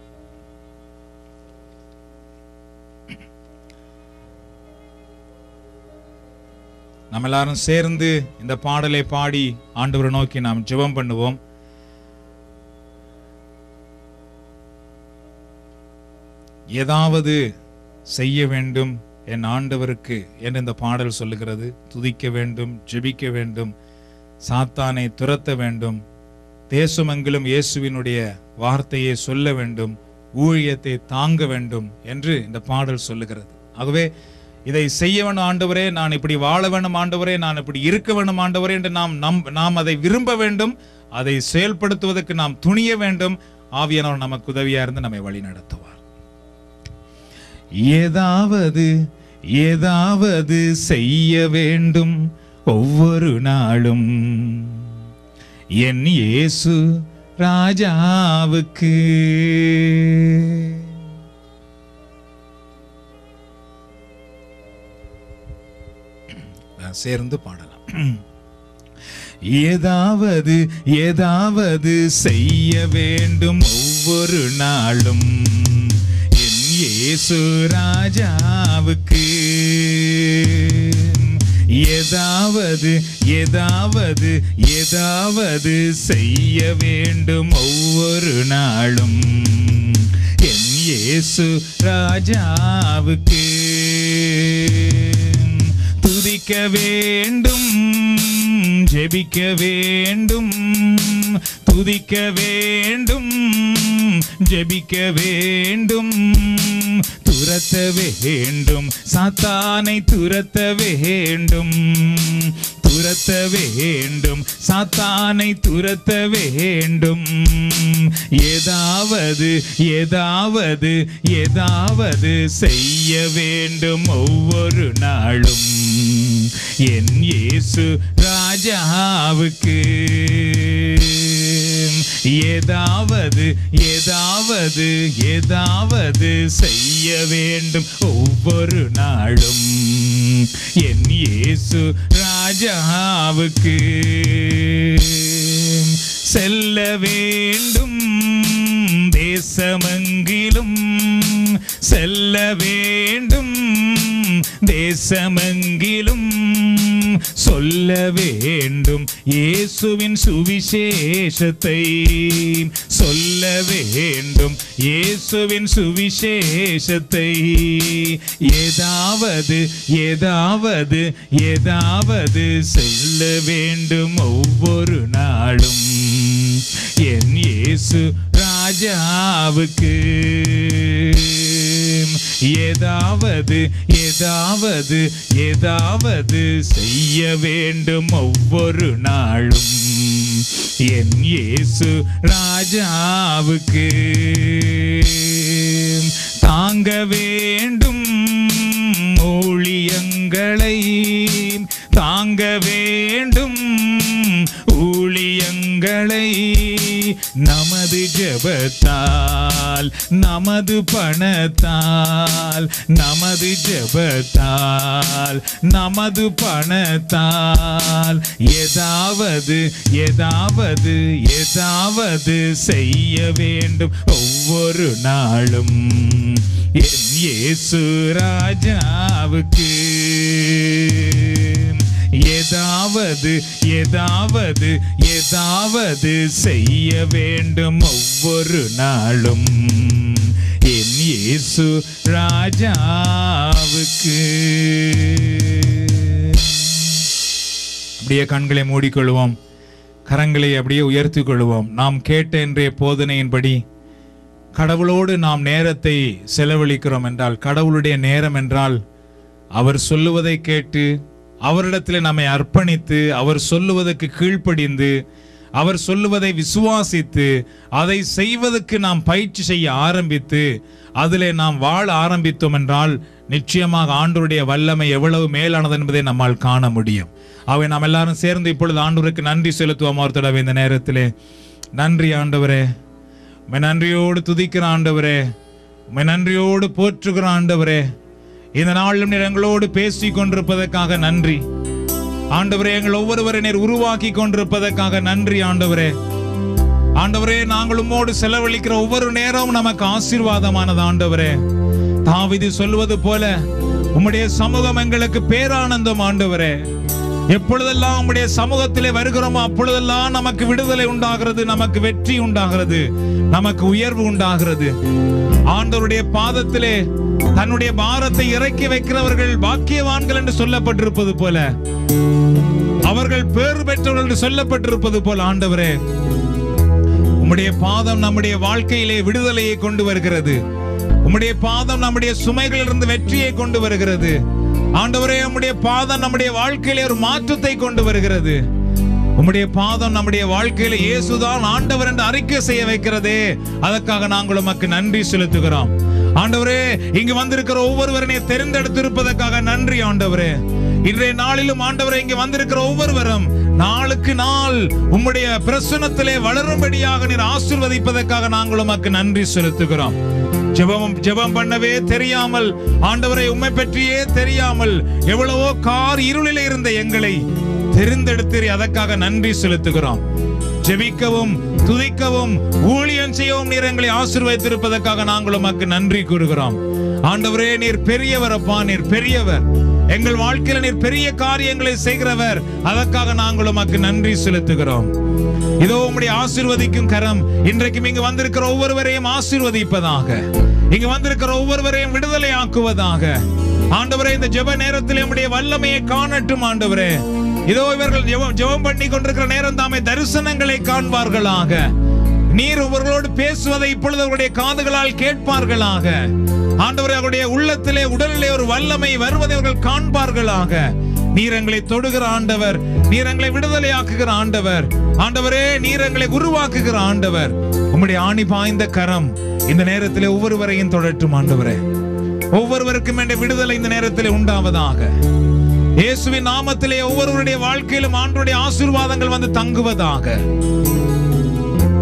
நம்ம எல்லாரும் சேர்ந்து இந்த பாடலை பாடி ஆண்டவரை நோக்கி நாம் ஜெபம் பண்ணுவோம் ஏதாவது செய்ய வேண்டும் என் ஆண்டவருக்கு என்று இந்த பாடல் சொல்லுகிறது துதிக்க வேண்டும் ஜெபிக்க வேண்டும் சாத்தானை துரத்த வேண்டும் தேசமெங்கிலும் இயேசுவினுடைய வார்த்தையை சொல்ல வேண்டும் ஊழியத்தை தாங்க வேண்டும் என்று இந்த பாடல் சொல்லுகிறது ஆகவே இதை செய்ய வேணும் ஆண்டவரே நான் இப்படி வாழ வேணும் ஆண்டவரே நான் இப்படி இருக்க வேணும் ஆண்டவரே என்று நாம் நம் நாம் அதை விரும்ப வேண்டும் அதை செயல்படுத்துவதற்கு நாம் துணிய வேண்டும் ஆவியானவர் நமக்கு உதவியா இருந்து நம்மை வழி நடத்துவார் ஏதாவது ஏதாவது செய்ய வேண்டும் ஒவ்வொரு நாளும் என் இயேசு ராஜாவுக்கு நான் சேர்ந்து பாடலாம் ஏதாவது ஏதாவது செய்ய வேண்டும் ஒவ்வொரு நாளும் என் இயேசு ராஜாவுக்கு ஏதாவது ஏதாவது ஏதாவது செய்ய வேண்டும் ஒவ்வொரு நாளும் என் இயேசு ராஜாவுக்கு துதிக்க வேண்டும் ஜெபிக்க வேண்டும் துதிக்க வேண்டும் ஜெபிக்க வேண்டும் துரத்த வேண்டும் சாத்தானை துரத்த வேண்டும் துரத்த வேண்டும் சாத்தானை துரத்த வேண்டும் ஏதாவது ஏதாவது ஏதாவது செய்ய வேண்டும் ஒவ்வொரு நாளும் என் இயேசு ராஜாவுக்கு ஏதாவது ஏதாவது ஏதாவது செய்ய வேண்டும் ஒவ்வொரு நாளும் என் இயேசு ராஜாவுக்கு செல்ல வேண்டும் தேசமெங்கிலும் செல்ல வேண்டும் தேசமெங்கிலும் சொல்ல வேண்டும் இயேசுவின் சுவிசேஷத்தை சொல்ல வேண்டும் இயேசுவின் சுவிசேஷத்தை ஏதாவது ஏதாவது ஏதாவது செல்ல வேண்டும் ஒவ்வொரு நாளும் என் இயேசு ராஜாவுக்கு ஏதாவது ஏதாவது ஏதாவது செய்ய வேண்டும் ஒவ்வொரு நாளும் என் இயேசு ராஜாவுக்கு தாங்க வேண்டும் ஊழியங்களை தாங்க வேண்டும் ஊழியங்களை நமது ஜெபத்தால் நமது பணத்தால் நமது ஜெபத்தால் நமது பணத்தால் ஏதாவது ஏதாவது ஏதாவது செய்ய வேண்டும் ஒவ்வொரு நாளும் என் இயேசு ராஜாவுக்கு ஏதாவது ஏதாவது ஏதாவது செய்ய வேண்டும் ஒவ்வொரு நாளும் என் இயேசு ராஜாவுக்கு அப்படியே கண்களை மூடிக்கொள்வோம் கரங்களை அப்படியே உயர்த்திக் கொள்வோம் நாம் கேட்ட இன்றைய போதனையின்படி கடவுளோடு நாம் நேரத்தை செலவழிக்கிறோம் என்றால் கடவுளுடைய நேரம் என்றால் அவர் சொல்லுவதை கேட்டு அவரிடத்தில் நம்மை அர்ப்பணித்து அவர் சொல்லுவதற்கு கீழ்ப்படிந்து அவர் சொல்லுவதை விசுவாசித்து அதை செய்வதற்கு நாம் பயிற்சி செய்ய ஆரம்பித்து அதிலே நாம் வாழ ஆரம்பித்தோம் என்றால் நிச்சயமாக ஆண்டவருடைய வல்லமை எவ்வளவு மேலானது என்பதை நம்மால் காண முடியும் அவை நாம் எல்லாரும் சேர்ந்து இப்பொழுது ஆண்டவருக்கு நன்றி செலுத்துவோம் அவர் தடவை இந்த நேரத்திலே நன்றி ஆண்டவரே உம்மை நன்றியோடு துதிக்கிற ஆண்டவரே உம்மை நன்றியோடு போற்றுகிற ஆண்டவரே இந்த நாளிலும் நீர் எங்களோடு பேசிக் கொண்டிருப்பதற்காக நன்றி ஆண்டவரே எங்கள் ஒவ்வொருவரை நீர் உருவாக்கி கொண்டிருப்பதற்காக நன்றி ஆண்டவரே ஆண்டவரே நாங்கள் உம்மோடு செலவழிக்கிற ஒவ்வொரு நேரமும் நமக்கு ஆசீர்வாதமானது ஆண்டவரே தாவிது சொல்லுவது போல உம்முடைய சமூகம் எங்களுக்கு பேரானந்தம் ஆண்டவரே எப்பொழுதெல்லாம் உம்முடைய சமூகத்திலே வருகிறோமோ அப்பொழுதெல்லாம் நமக்கு விடுதலை உண்டாகிறது நமக்கு வெற்றி உண்டாகிறது நமக்கு உயர்வு உண்டாகிறது ஆண்டவருடைய பாதத்திலே தன்னுடைய பாரத்தை இறக்கி வைக்கிறவர்கள் பாக்கியவான்கள் என்று சொல்லப்பட்டிருப்பது போல அவர்கள் பேறு பெற்றவர்கள் என்று சொல்லப்பட்டிருப்பது போல ஆண்டவரே உம்முடைய பாதம் நம்முடைய வாழ்க்கையிலே விடுதலையை கொண்டு வருகிறது உம்முடைய பாதம் நம்முடைய சுமைகளிலிருந்து வெற்றியை கொண்டு வருகிறது ஆண்டவரே உம்முடைய பாதம் நம்முடைய வாழ்க்கையிலே ஒரு மாற்றத்தை கொண்டு வருகிறது உம்முடைய பாதம் நம்முடைய வாழ்க்கையில இயேசுதான் ஆண்டவர் என்று அறிக்கை செய்ய வைக்கிறதே அதற்காக நாங்கள் உமக்கு நன்றி செலுத்துகிறோம் ஆண்டவரே இங்கு வந்திருக்கிற ஒவ்வொருவரையும் தெரிந்தெடுத்திருப்பதற்காக நன்றி ஆண்டவரே இன்றைய நாளிலும் ஆண்டவரே இங்கு வந்திருக்கிற ஒவ்வொருவரும் நாளுக்கு நாள் உம்முடைய பிரசனத்திலே வளரும்படியாக நீர் ஆசீர்வதிப்பதற்காக நாங்கள் உமக்கு நன்றி செலுத்துகிறோம் ஜெபம் ஜெபம் பண்ணவே தெரியாமல் ஆண்டவரை உம்மை பற்றியே தெரியாமல் எவ்வளவோ கார் இருளிலே இருந்த எங்களை தெரிந்தெடுத்து அதற்காக நன்றி செலுத்துகிறோம் ஜெபிக்கவும் துதிக்கவும் ஊழியம் செய்யவும் நீர் எங்களை ஆசீர்வதித்திருப்பதற்காக நாங்கள் உமக்கு நன்றி கூறுகிறோம் ஆண்டவரே நீர் பெரியவர் அப்பா நீர் பெரியவர் எங்கள் வாழ்க்கையில நீர் பெரிய காரியங்களை செய்கிறவர் அதற்காக நாங்கள் உமக்கு நன்றி செலுத்துகிறோம் இதோ உம்முடைய ஆசீர்வதிக்கும் கரம் இன்றைக்கும் இங்கு வந்திருக்கிற ஒவ்வொருவரையும் ஆசீர்வதிப்பதாக இங்கு வந்திருக்கிற ஒவ்வொருவரையும் விடுதலை ஆக்குவதாக ஆண்டவரே இந்த ஜெப நேரத்தில் நம்முடைய வல்லமையை காணட்டும் ஆண்டவரே இதோ இவர்கள் ஜெபம் ஜெபம் பண்ணி கொண்டிருக்கிற நேரம் தாமே தரிசனங்களை காண்பார்களாக நீர் இவர்களோடு பேசுவதை இப்பொழுது அவருடைய காதுகளால் கேட்பார்களாக ஆண்டவரே அவருடைய உள்ளத்திலே உடலிலே ஒரு வல்லமை வருவதை அவர்கள் காண்பார்களாக நீர் எங்களை தொடுகிற ஆண்டவர் நீர் எங்களை விடுதலையாக்குகிற ஆண்டவர் ஆண்டவரே நீர் எங்களை உருவாக்குகிற ஆண்டவர் உம்முடைய ஆணி பாய்ந்த கரம் இந்த நேரத்திலே ஒவ்வொருவரையும் தொடட்டும் ஆண்டவரே ஒவ்வொருவருக்கும் என்ற விடுதலை இந்த நேரத்திலே உண்டாவதாக இயேசுவின் நாமத்திலே ஒவ்வொருவருடைய வாழ்க்கையிலும் ஆண்டுடைய ஆசீர்வாதங்கள் வந்து தங்குவதாக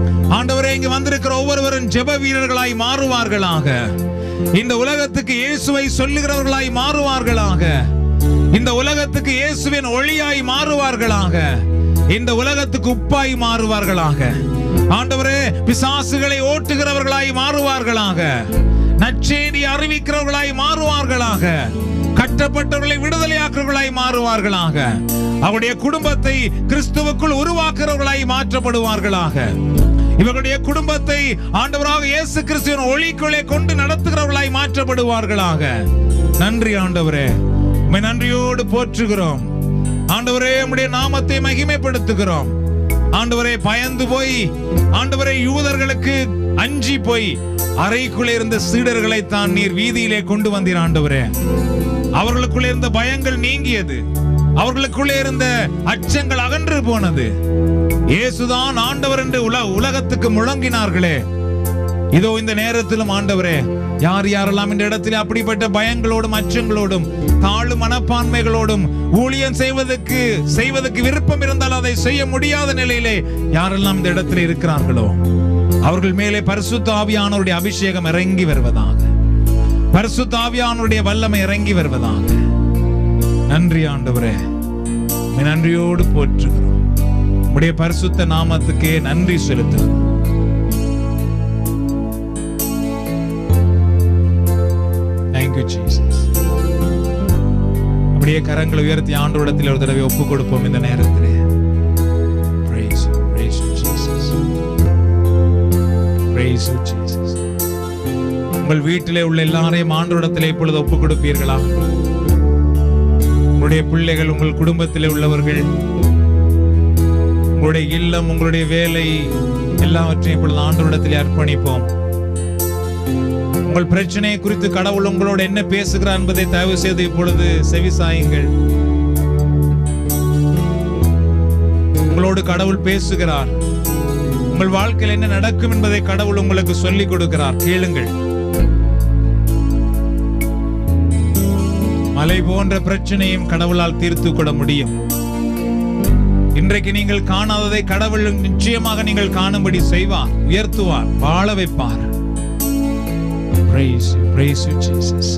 ஆண்டவரே இங்கு வந்திருக்கிற ஒவ்வொருவரும் ஜெப வீரர்களாய் மாறுவார்களாக இந்த உலகத்துக்கு இயேசுவை சொல்லுகிறவர்களாய் மாறுவார்களாக இந்த உலகத்துக்கு இயேசுவின் ஒளியாய் மாறுவார்களாக இந்த உலகத்துக்கு உப்பாய் மாறுவார்களாக ஆண்டவரே பிசாசுகளை ஓட்டுகிறவர்களாய் மாறுவார்களாக நற்செய்தி அறிவிக்கிறவர்களாய் மாறுவார்களாக கட்டப்பட்டவர்களை விடுதலையாக்குறவர்களாய் மாறுவார்களாக அவருடைய குடும்பத்தை கிறிஸ்துவுக்குள் உருவாக்குறவர்களாய் மாற்றப்படுவார்களாக இவர்களுடைய குடும்பத்தை ஆண்டவராக இயேசு கிறிஸ்துவின் ஒளிக்குள்ளே கொண்டு நடத்துகிறவர்களாய் மாற்றப்படுவார்களாக நன்றி ஆண்டவரே உம்மை நன்றியோடு போற்றுகிறோம் ஆண்டவரே உம்முடைய நாமத்தை மகிமைப்படுத்துகிறோம் ஆண்டவரே பயந்து போய் ஆண்டவரே யூதர்களுக்கு அஞ்சி போய் அறைக்குள்ளே இருந்த சீடர்களை தான் நீர் வீதியிலே கொண்டு வந்தீர் ஆண்டவரே அவர்களுக்குள்ளே இருந்த பயங்கள் நீங்கியது அவர்களுக்குள்ளே இருந்த அச்சங்கள் அகன்று போனது இயேசுதான் ஆண்டவர் என்று உல உலகத்துக்கு முழங்கினார்களே இதோ இந்த நேரத்திலும் ஆண்டவரே யார் யாரெல்லாம் இந்த இடத்தில் அப்படிப்பட்ட பயங்களோடும் அச்சங்களோடும் தாழ் மனப்பான்மைகளோடும் ஊழியம் செய்வதற்கு செய்வதற்கு விருப்பம் இருந்தால் அதை செய்ய முடியாத நிலையிலே யாரெல்லாம் இந்த இடத்தில் இருக்கிறார்களோ அவர்கள் மேலே பரிசுத்த ஆவியானவருடைய அபிஷேகம் இறங்கி வருவதாக பரிசுத்த ஆவியானவருடைய வல்லமை இறங்கி வருவதாக நன்றி ஆண்டவரே உம்மை நன்றியோடு போற்றுகிறோம் உம்முடைய பரிசுத்த நாமத்துக்கே நன்றி செலுத்துகிறோம் தேங்க்யூ ஜீசஸ் அப்படியே கரங்களை உயர்த்தி ஆண்டோடத்தில் ஒரு தடவை ஒப்பு கொடுப்போம் இந்த நேரத்திலே Praise you, praise you, Jesus. Praise you, Jesus. உங்கள் வீட்டிலே உள்ள எல்லாரையும் ஆண்டோடத்திலே இப்பொழுது ஒப்பு கொடுப்பீர்களா உங்களுடைய பிள்ளைகள் உங்கள் குடும்பத்திலே உள்ளவர்கள் உங்களுடைய இல்லம் உங்களுடைய வேலை எல்லாவற்றையும் இப்பொழுது ஆண்டோடத்திலே அர்ப்பணிப்போம் உங்கள் பிரச்சனையை குறித்து கடவுள் உங்களோடு என்ன பேசுகிறார் என்பதை தயவு செய்து இப்பொழுது செவிசாயுங்கள் உங்களோடு கடவுள் பேசுகிறார் உங்கள் வாழ்க்கையில் என்ன நடக்கும் என்பதை கடவுள் உங்களுக்கு சொல்லிக் கொடுக்கிறார் கேளுங்கள் மலை போன்ற பிரச்சனையும் கடவுளால் தீர்த்து கொள்ள முடியும் இன்றைக்கு நீங்கள் காணாததை கடவுள் நிச்சயமாக நீங்கள் காணும்படி செய்வார் உயர்த்துவார் வாழ வைப்பார் Praise you, praise you, Jesus.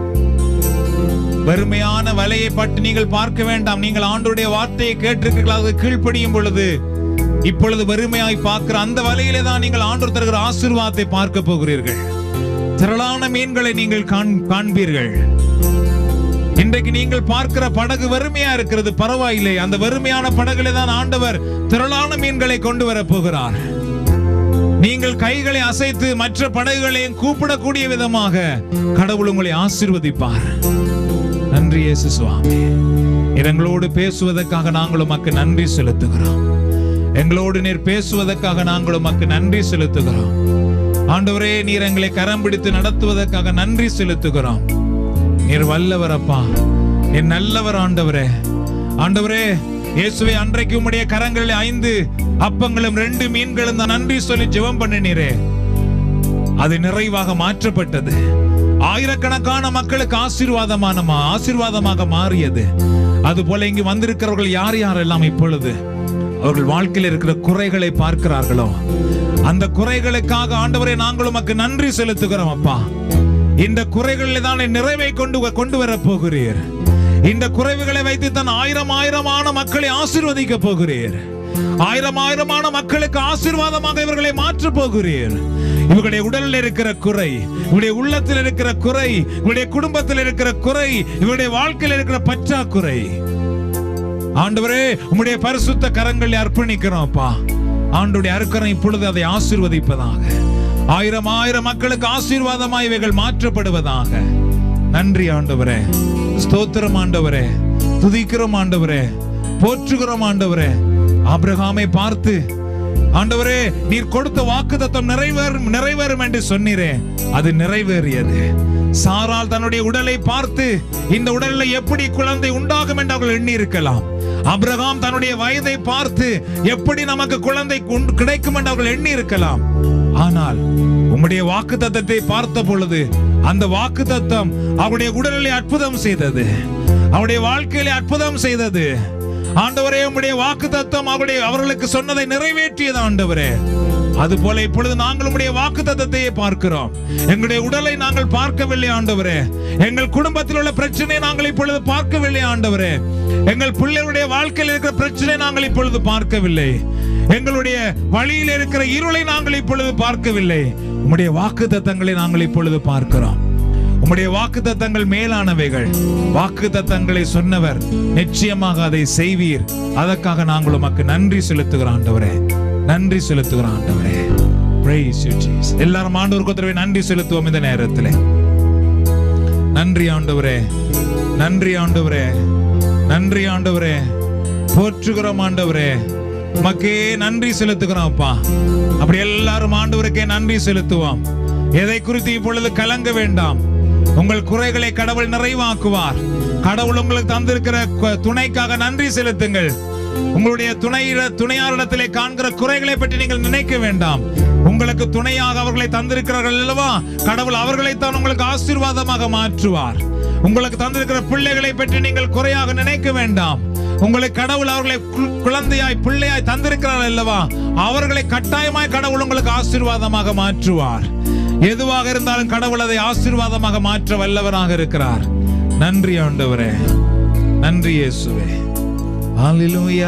வறுமையான வலையை பட்டு நீங்கள் பார்க்க வேண்டாம் நீங்கள் ஆண்டுடைய வார்த்தையை கேட்டிருக்கிறீர்கள் அது கீழ்ப்படியும் பொழுது இப்பொழுது வறுமையாய் பார்க்கிற அந்த வலையிலே தான் நீங்கள் ஆண்டு தருகிற ஆசீர்வாதத்தை பார்க்க போகிறீர்கள் திரளான மீன்களை நீங்கள் காண்- காண்பீர்கள் இன்றைக்கு நீங்கள் பார்க்கிற படகு வறுமையா இருக்கிறது பரவாயில்லை அந்த வறுமையான படகுல தான் ஆண்டவர் திரளான மீன்களை கொண்டு வர போகிறார் நீங்கள் கைகளை அசைத்து மற்ற படகுகளையும் கூப்பிடக்கூடிய விதமாக கடவுள் உங்களை ஆசீர்வதிப்பார் நன்றி இயேசு சுவாமி நீர் எங்களோடு பேசுவதற்காக நாங்கள் உமக்கு நன்றி செலுத்துகிறோம் எங்களோடு நீர் பேசுவதற்காக நாங்கள் உமக்கு நன்றி செலுத்துகிறோம் ஆண்டவரே நீர் எங்களை கரம் பிடித்து நடத்துவதற்காக நன்றி செலுத்துகிறோம் நீர் வல்லவர் அப்பா நீர் நல்லவர் ஆண்டவரே ஆண்டவரே இயேசுவை அன்றைக்கு உம்முடைய கரங்களில் ஐந்து அப்பங்களும் ரெண்டு மீன்களும் தான் நன்றி சொல்லி ஜெபம் பண்ணினீரே அது நிறைவாக மாற்றப்பட்டது ஆயிரக்கணக்கான மக்களுக்கு ஆசீர்வாதமான ஆசீர்வாதமாக மாறியது அதுபோல இங்கு வந்திருக்கிறவர்கள் யார் யாரெல்லாம் இப்பொழுது அவர்கள் வாழ்க்கையில் இருக்கிற குறைகளை பார்க்கிறார்களோ அந்த குறைகளுக்காக ஆண்டவரை நாங்கள் உமக்கு நன்றி செலுத்துகிறோம் அப்பா இந்த குறைகளில் தான் நிறைவை கொண்டு கொண்டு வர போகிறீர் இந்த குறைவுகளை வைத்து தான் ஆயிரம் ஆயிரமான மக்களை ஆசீர்வதிக்க போகிறீர் ஆயிரம் ஆயிரமான மக்களுக்கு ஆசீர்வாதமாக இவர்களை மாற்ற போகிறீர் இவர்களுடைய உடலில் இருக்கிற குறை இவருடைய உள்ளத்தில் இருக்கிற குறை இவருடைய குடும்பத்தில் இருக்கிற குறை இவருடைய வாழ்க்கையில் இருக்கிற பற்றாக்குறை ஆண்டவரே உம்முடைய பரிசுத்த கரங்களை அர்ப்பணிக்கிறோம் அப்பா ஆண்டுடைய அருக்கரம் இப்பொழுது அதை ஆசீர்வதிப்பதாக ஆயிரம் ஆயிரம் மக்களுக்கு ஆசீர்வாதமாய் இவைகள் மாற்றப்படுவதாக நன்றி ஆண்டவரே ஸ்தோத்திரம் ஆண்டவரே துதிக்கிறோம் ஆண்டவரே போற்றுகிறோம் ஆண்டவரே ஆபிரகாமை பார்த்து ஆண்டவரே நீர் கொடுத்த வாக்குத்தத்தம் நிறைவேறும் நிறைவேறும் என்று சொன்னீரே அது நிறைவேறியது சாரால் தன்னுடைய உடலை பார்த்து இந்த உடலில் எப்படி குழந்தை உண்டாகும் என்று அவர்கள் எண்ணி இருக்கலாம் அபிரகாம் தன்னுடைய வயதை பார்த்து எப்படி நமக்கு குழந்தை உண்டு- கிடைக்கும் என்று அவர்கள் எண்ணி இருக்கலாம் ஆனால் உம்முடைய வாக்கு தத்தத்தை பார்த்த பொழுது அந்த வாக்கு தத்தம் அவருடைய உடலிலே அற்புதம் செய்தது அவருடைய வாழ்க்கையிலே அற்புதம் செய்தது ஆண்டவரே உம்முடைய வாக்கு தத்தம் அவருடைய அவர்களுக்கு சொன்னதை நிறைவேற்றியது ஆண்டவரே அதுபோல இப்பொழுது நாங்கள் உம்முடைய வாக்கு தத்தத்தையே பார்க்கிறோம் எங்களுடைய உடலை நாங்கள் பார்க்கவில்லை ஆண்டவரே எங்கள் குடும்பத்தில் உள்ள பிரச்சனையை நாங்கள் இப்பொழுது பார்க்கவில்லை ஆண்டவரே எங்கள் பிள்ளைகளுடைய வாழ்க்கையில் இருக்கிற பிரச்சனை நாங்கள் இப்பொழுது பார்க்கவில்லை எங்களுடைய வழியில் இருக்கிற இருளை நாங்கள் இப்பொழுது பார்க்கவில்லை உம்முடைய வாக்கு தத்தங்களை நாங்கள் இப்பொழுது பார்க்கிறோம் உம்முடைய வாக்கு தத்தங்கள் மேலானவைகள் வாக்கு தத்தங்களை சொன்னவர் நிச்சயமாக அதை செய்வீர் அதற்காக நாங்கள் உமக்கு நன்றி செலுத்துகிறோம் ஆண்டவரே நன்றி செலுத்துகிறோம் ஆண்டவரே Praise you, Jesus. எல்லாரும் ஆண்டவருக்கு ஒருத்தரவை நன்றி செலுத்துவோம் இந்த நேரத்தில் நன்றி ஆண்டவரே நன்றி ஆண்டவரே நன்றி ஆண்டவரே போற்றுகிறோம் ஆண்டவரே மக்கே நன்றி செலுத்துகிறோம் அப்பா அப்படி எல்லாரும் ஆண்டவருக்கே நன்றி செலுத்துவோம் எதை குறித்து இப்பொழுது கலங்க வேண்டாம் உங்கள் குறைகளை கடவுள் நிறைவாக்குவார் கடவுள் உங்களுக்கு தந்திருக்கிற கு- துணைக்காக நன்றி செலுத்துங்கள் உங்களுடைய துணை துணையாரிடத்திலே காண்கிற குறைகளை பற்றி நீங்கள் நினைக்க வேண்டாம் உங்களுக்கு துணையாக அவர்களை தந்திருக்கிறார்கள் அல்லவா கடவுள் அவர்களைத்தான் உங்களுக்கு ஆசீர்வாதமாக மாற்றுவார் உங்களுக்கு தந்திருக்கிற பிள்ளைகளை பற்றி நீங்கள் குறையாக நினைக்க வேண்டாம் உங்களை கடவுள் அவர்களை கு- குழந்தையாய் பிள்ளையாய் தந்திருக்கிறார் அல்லவா அவர்களை கட்டாயமாய் கடவுள் உங்களுக்கு ஆசீர்வாதமாக மாற்றுவார் எதுவாக இருந்தாலும் கடவுள் அதை ஆசீர்வாதமாக மாற்ற வல்லவராக இருக்கிறார் நன்றி ஆண்டவரே நன்றி இயேசுவே ஹalleluya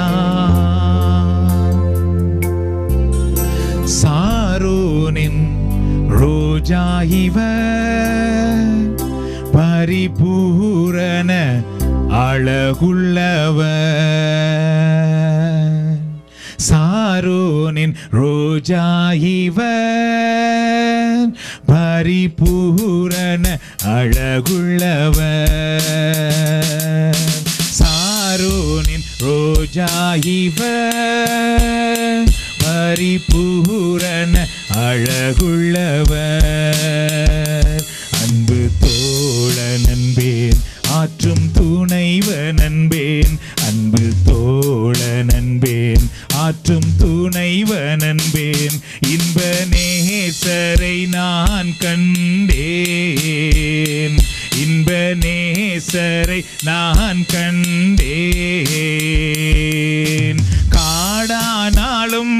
சாரோனின் ரோஜா இவர் பரிபூரண அழகுள்ளவர் சாரோனின் ரோஜா இவர் பரிபூரண அழகுள்ளவர் சாரோனின் ரோஜா இவர் பரிபூரண அழகுள்ளவர் அன்பு தோழன் அன்பேன் ஆற்றும் துணைவன் அன்பேன் அன்பு தோழன் அன்பேன் ஆற்றும் துணைவன் அன்பேன் இன்ப நேசரை நான் கண்டேன் இன்ப நேசரை நான் கண்டேன் காடானாலும்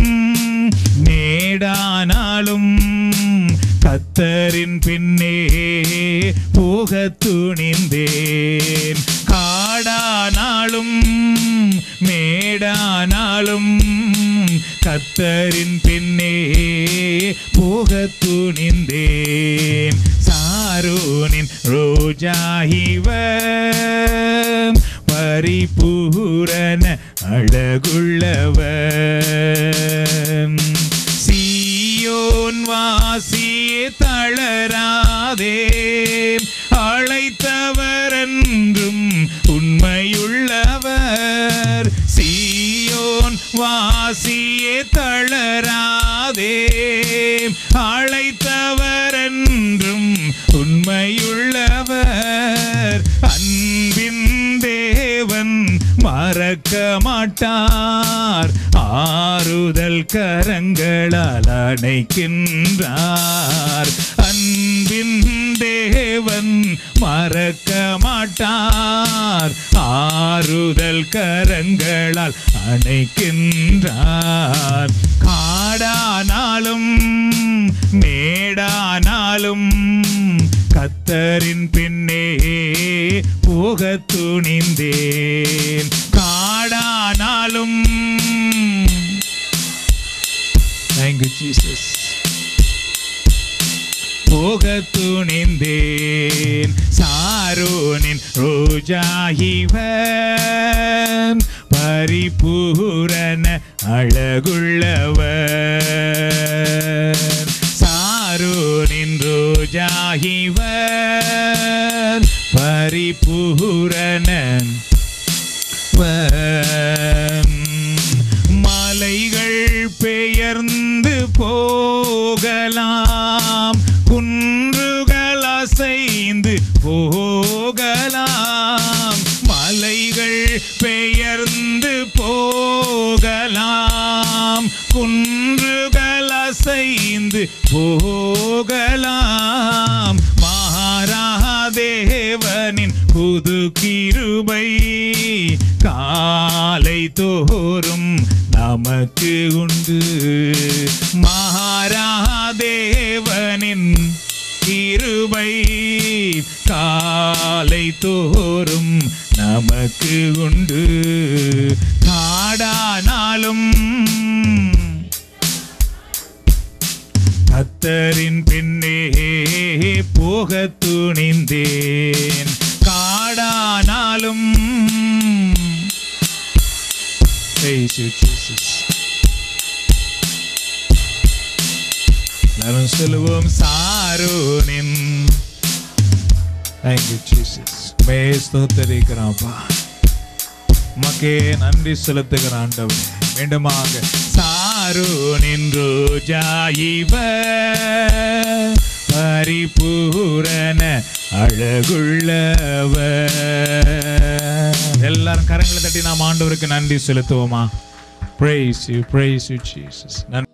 மேடானாலும் கத்தரின் பின்னே போக துணிந்தேன் காடானாலும் மேடானாலும் கத்தரின் பின்னே போக துணிந்தேன் சாரோனின் ரோஜா இவன் பரிபூரண அழகுள்ளவன் சீயோன் வாசியே தளராதே அழைத்தவர் என்றும் உண்மையுள்ளவர் சீயோன் வாசியே தளராதே அழைத்தவர் என்றும் உண்மையுள்ளவர் அன்பின் தேவன் மறக்க மாட்டார் ஆறுதல் கரங்களால் அணைக்கின்றார் அன்பின் தேவன் மறக்க மாட்டார் ஆறுதல் கரங்களால் அணைக்கின்றார் காடானாலும் மேடானாலும் கத்தரின் பின்னே போக துணிந்தேன் காடானாலும் Thank you, Jesus. போக துணிந்தேன் சாரோனின் ரோஜாகிவன் பரிபூரண அழகுள்ளவர் சாரோனின் ரோஜாகிவன் பரிபூரணன் வன். மலைகள் பெயர்ந்து போகலாம் குன்றுகள் அசைந்து போகலாம் மலைகள் பெயர்ந்து போகலாம் குன்றுகள் அசைந்து போகலாம் மாறாதேவனின் புது கிருபை காலை தோறும் நமக்கு உண்டு மகாராதேவனின் கிருபை காலை தோறும் நமக்கு உண்டு காடானாலும் கத்தரின் பின்னே போக துணிந்தேன் காடானாலும் Praise you, Jesus. எல்லாரும் சொல்லுவோம் சாரோனின் தேங்க்யூ ஜீசஸ் மே ஸ்தோத்தரிக்கிறாப்பா உமக்கே நன்றி செலுத்துகிற ஆண்டவர் மீண்டுமாக சாரு நின்று ஜாயிவ பரிபூரண அழகுள்ளவ எல்லாரும் கரங்களை தட்டி நாம் ஆண்டவருக்கு நன்றி செலுத்துவோமா praise you praise you jesus நன்றி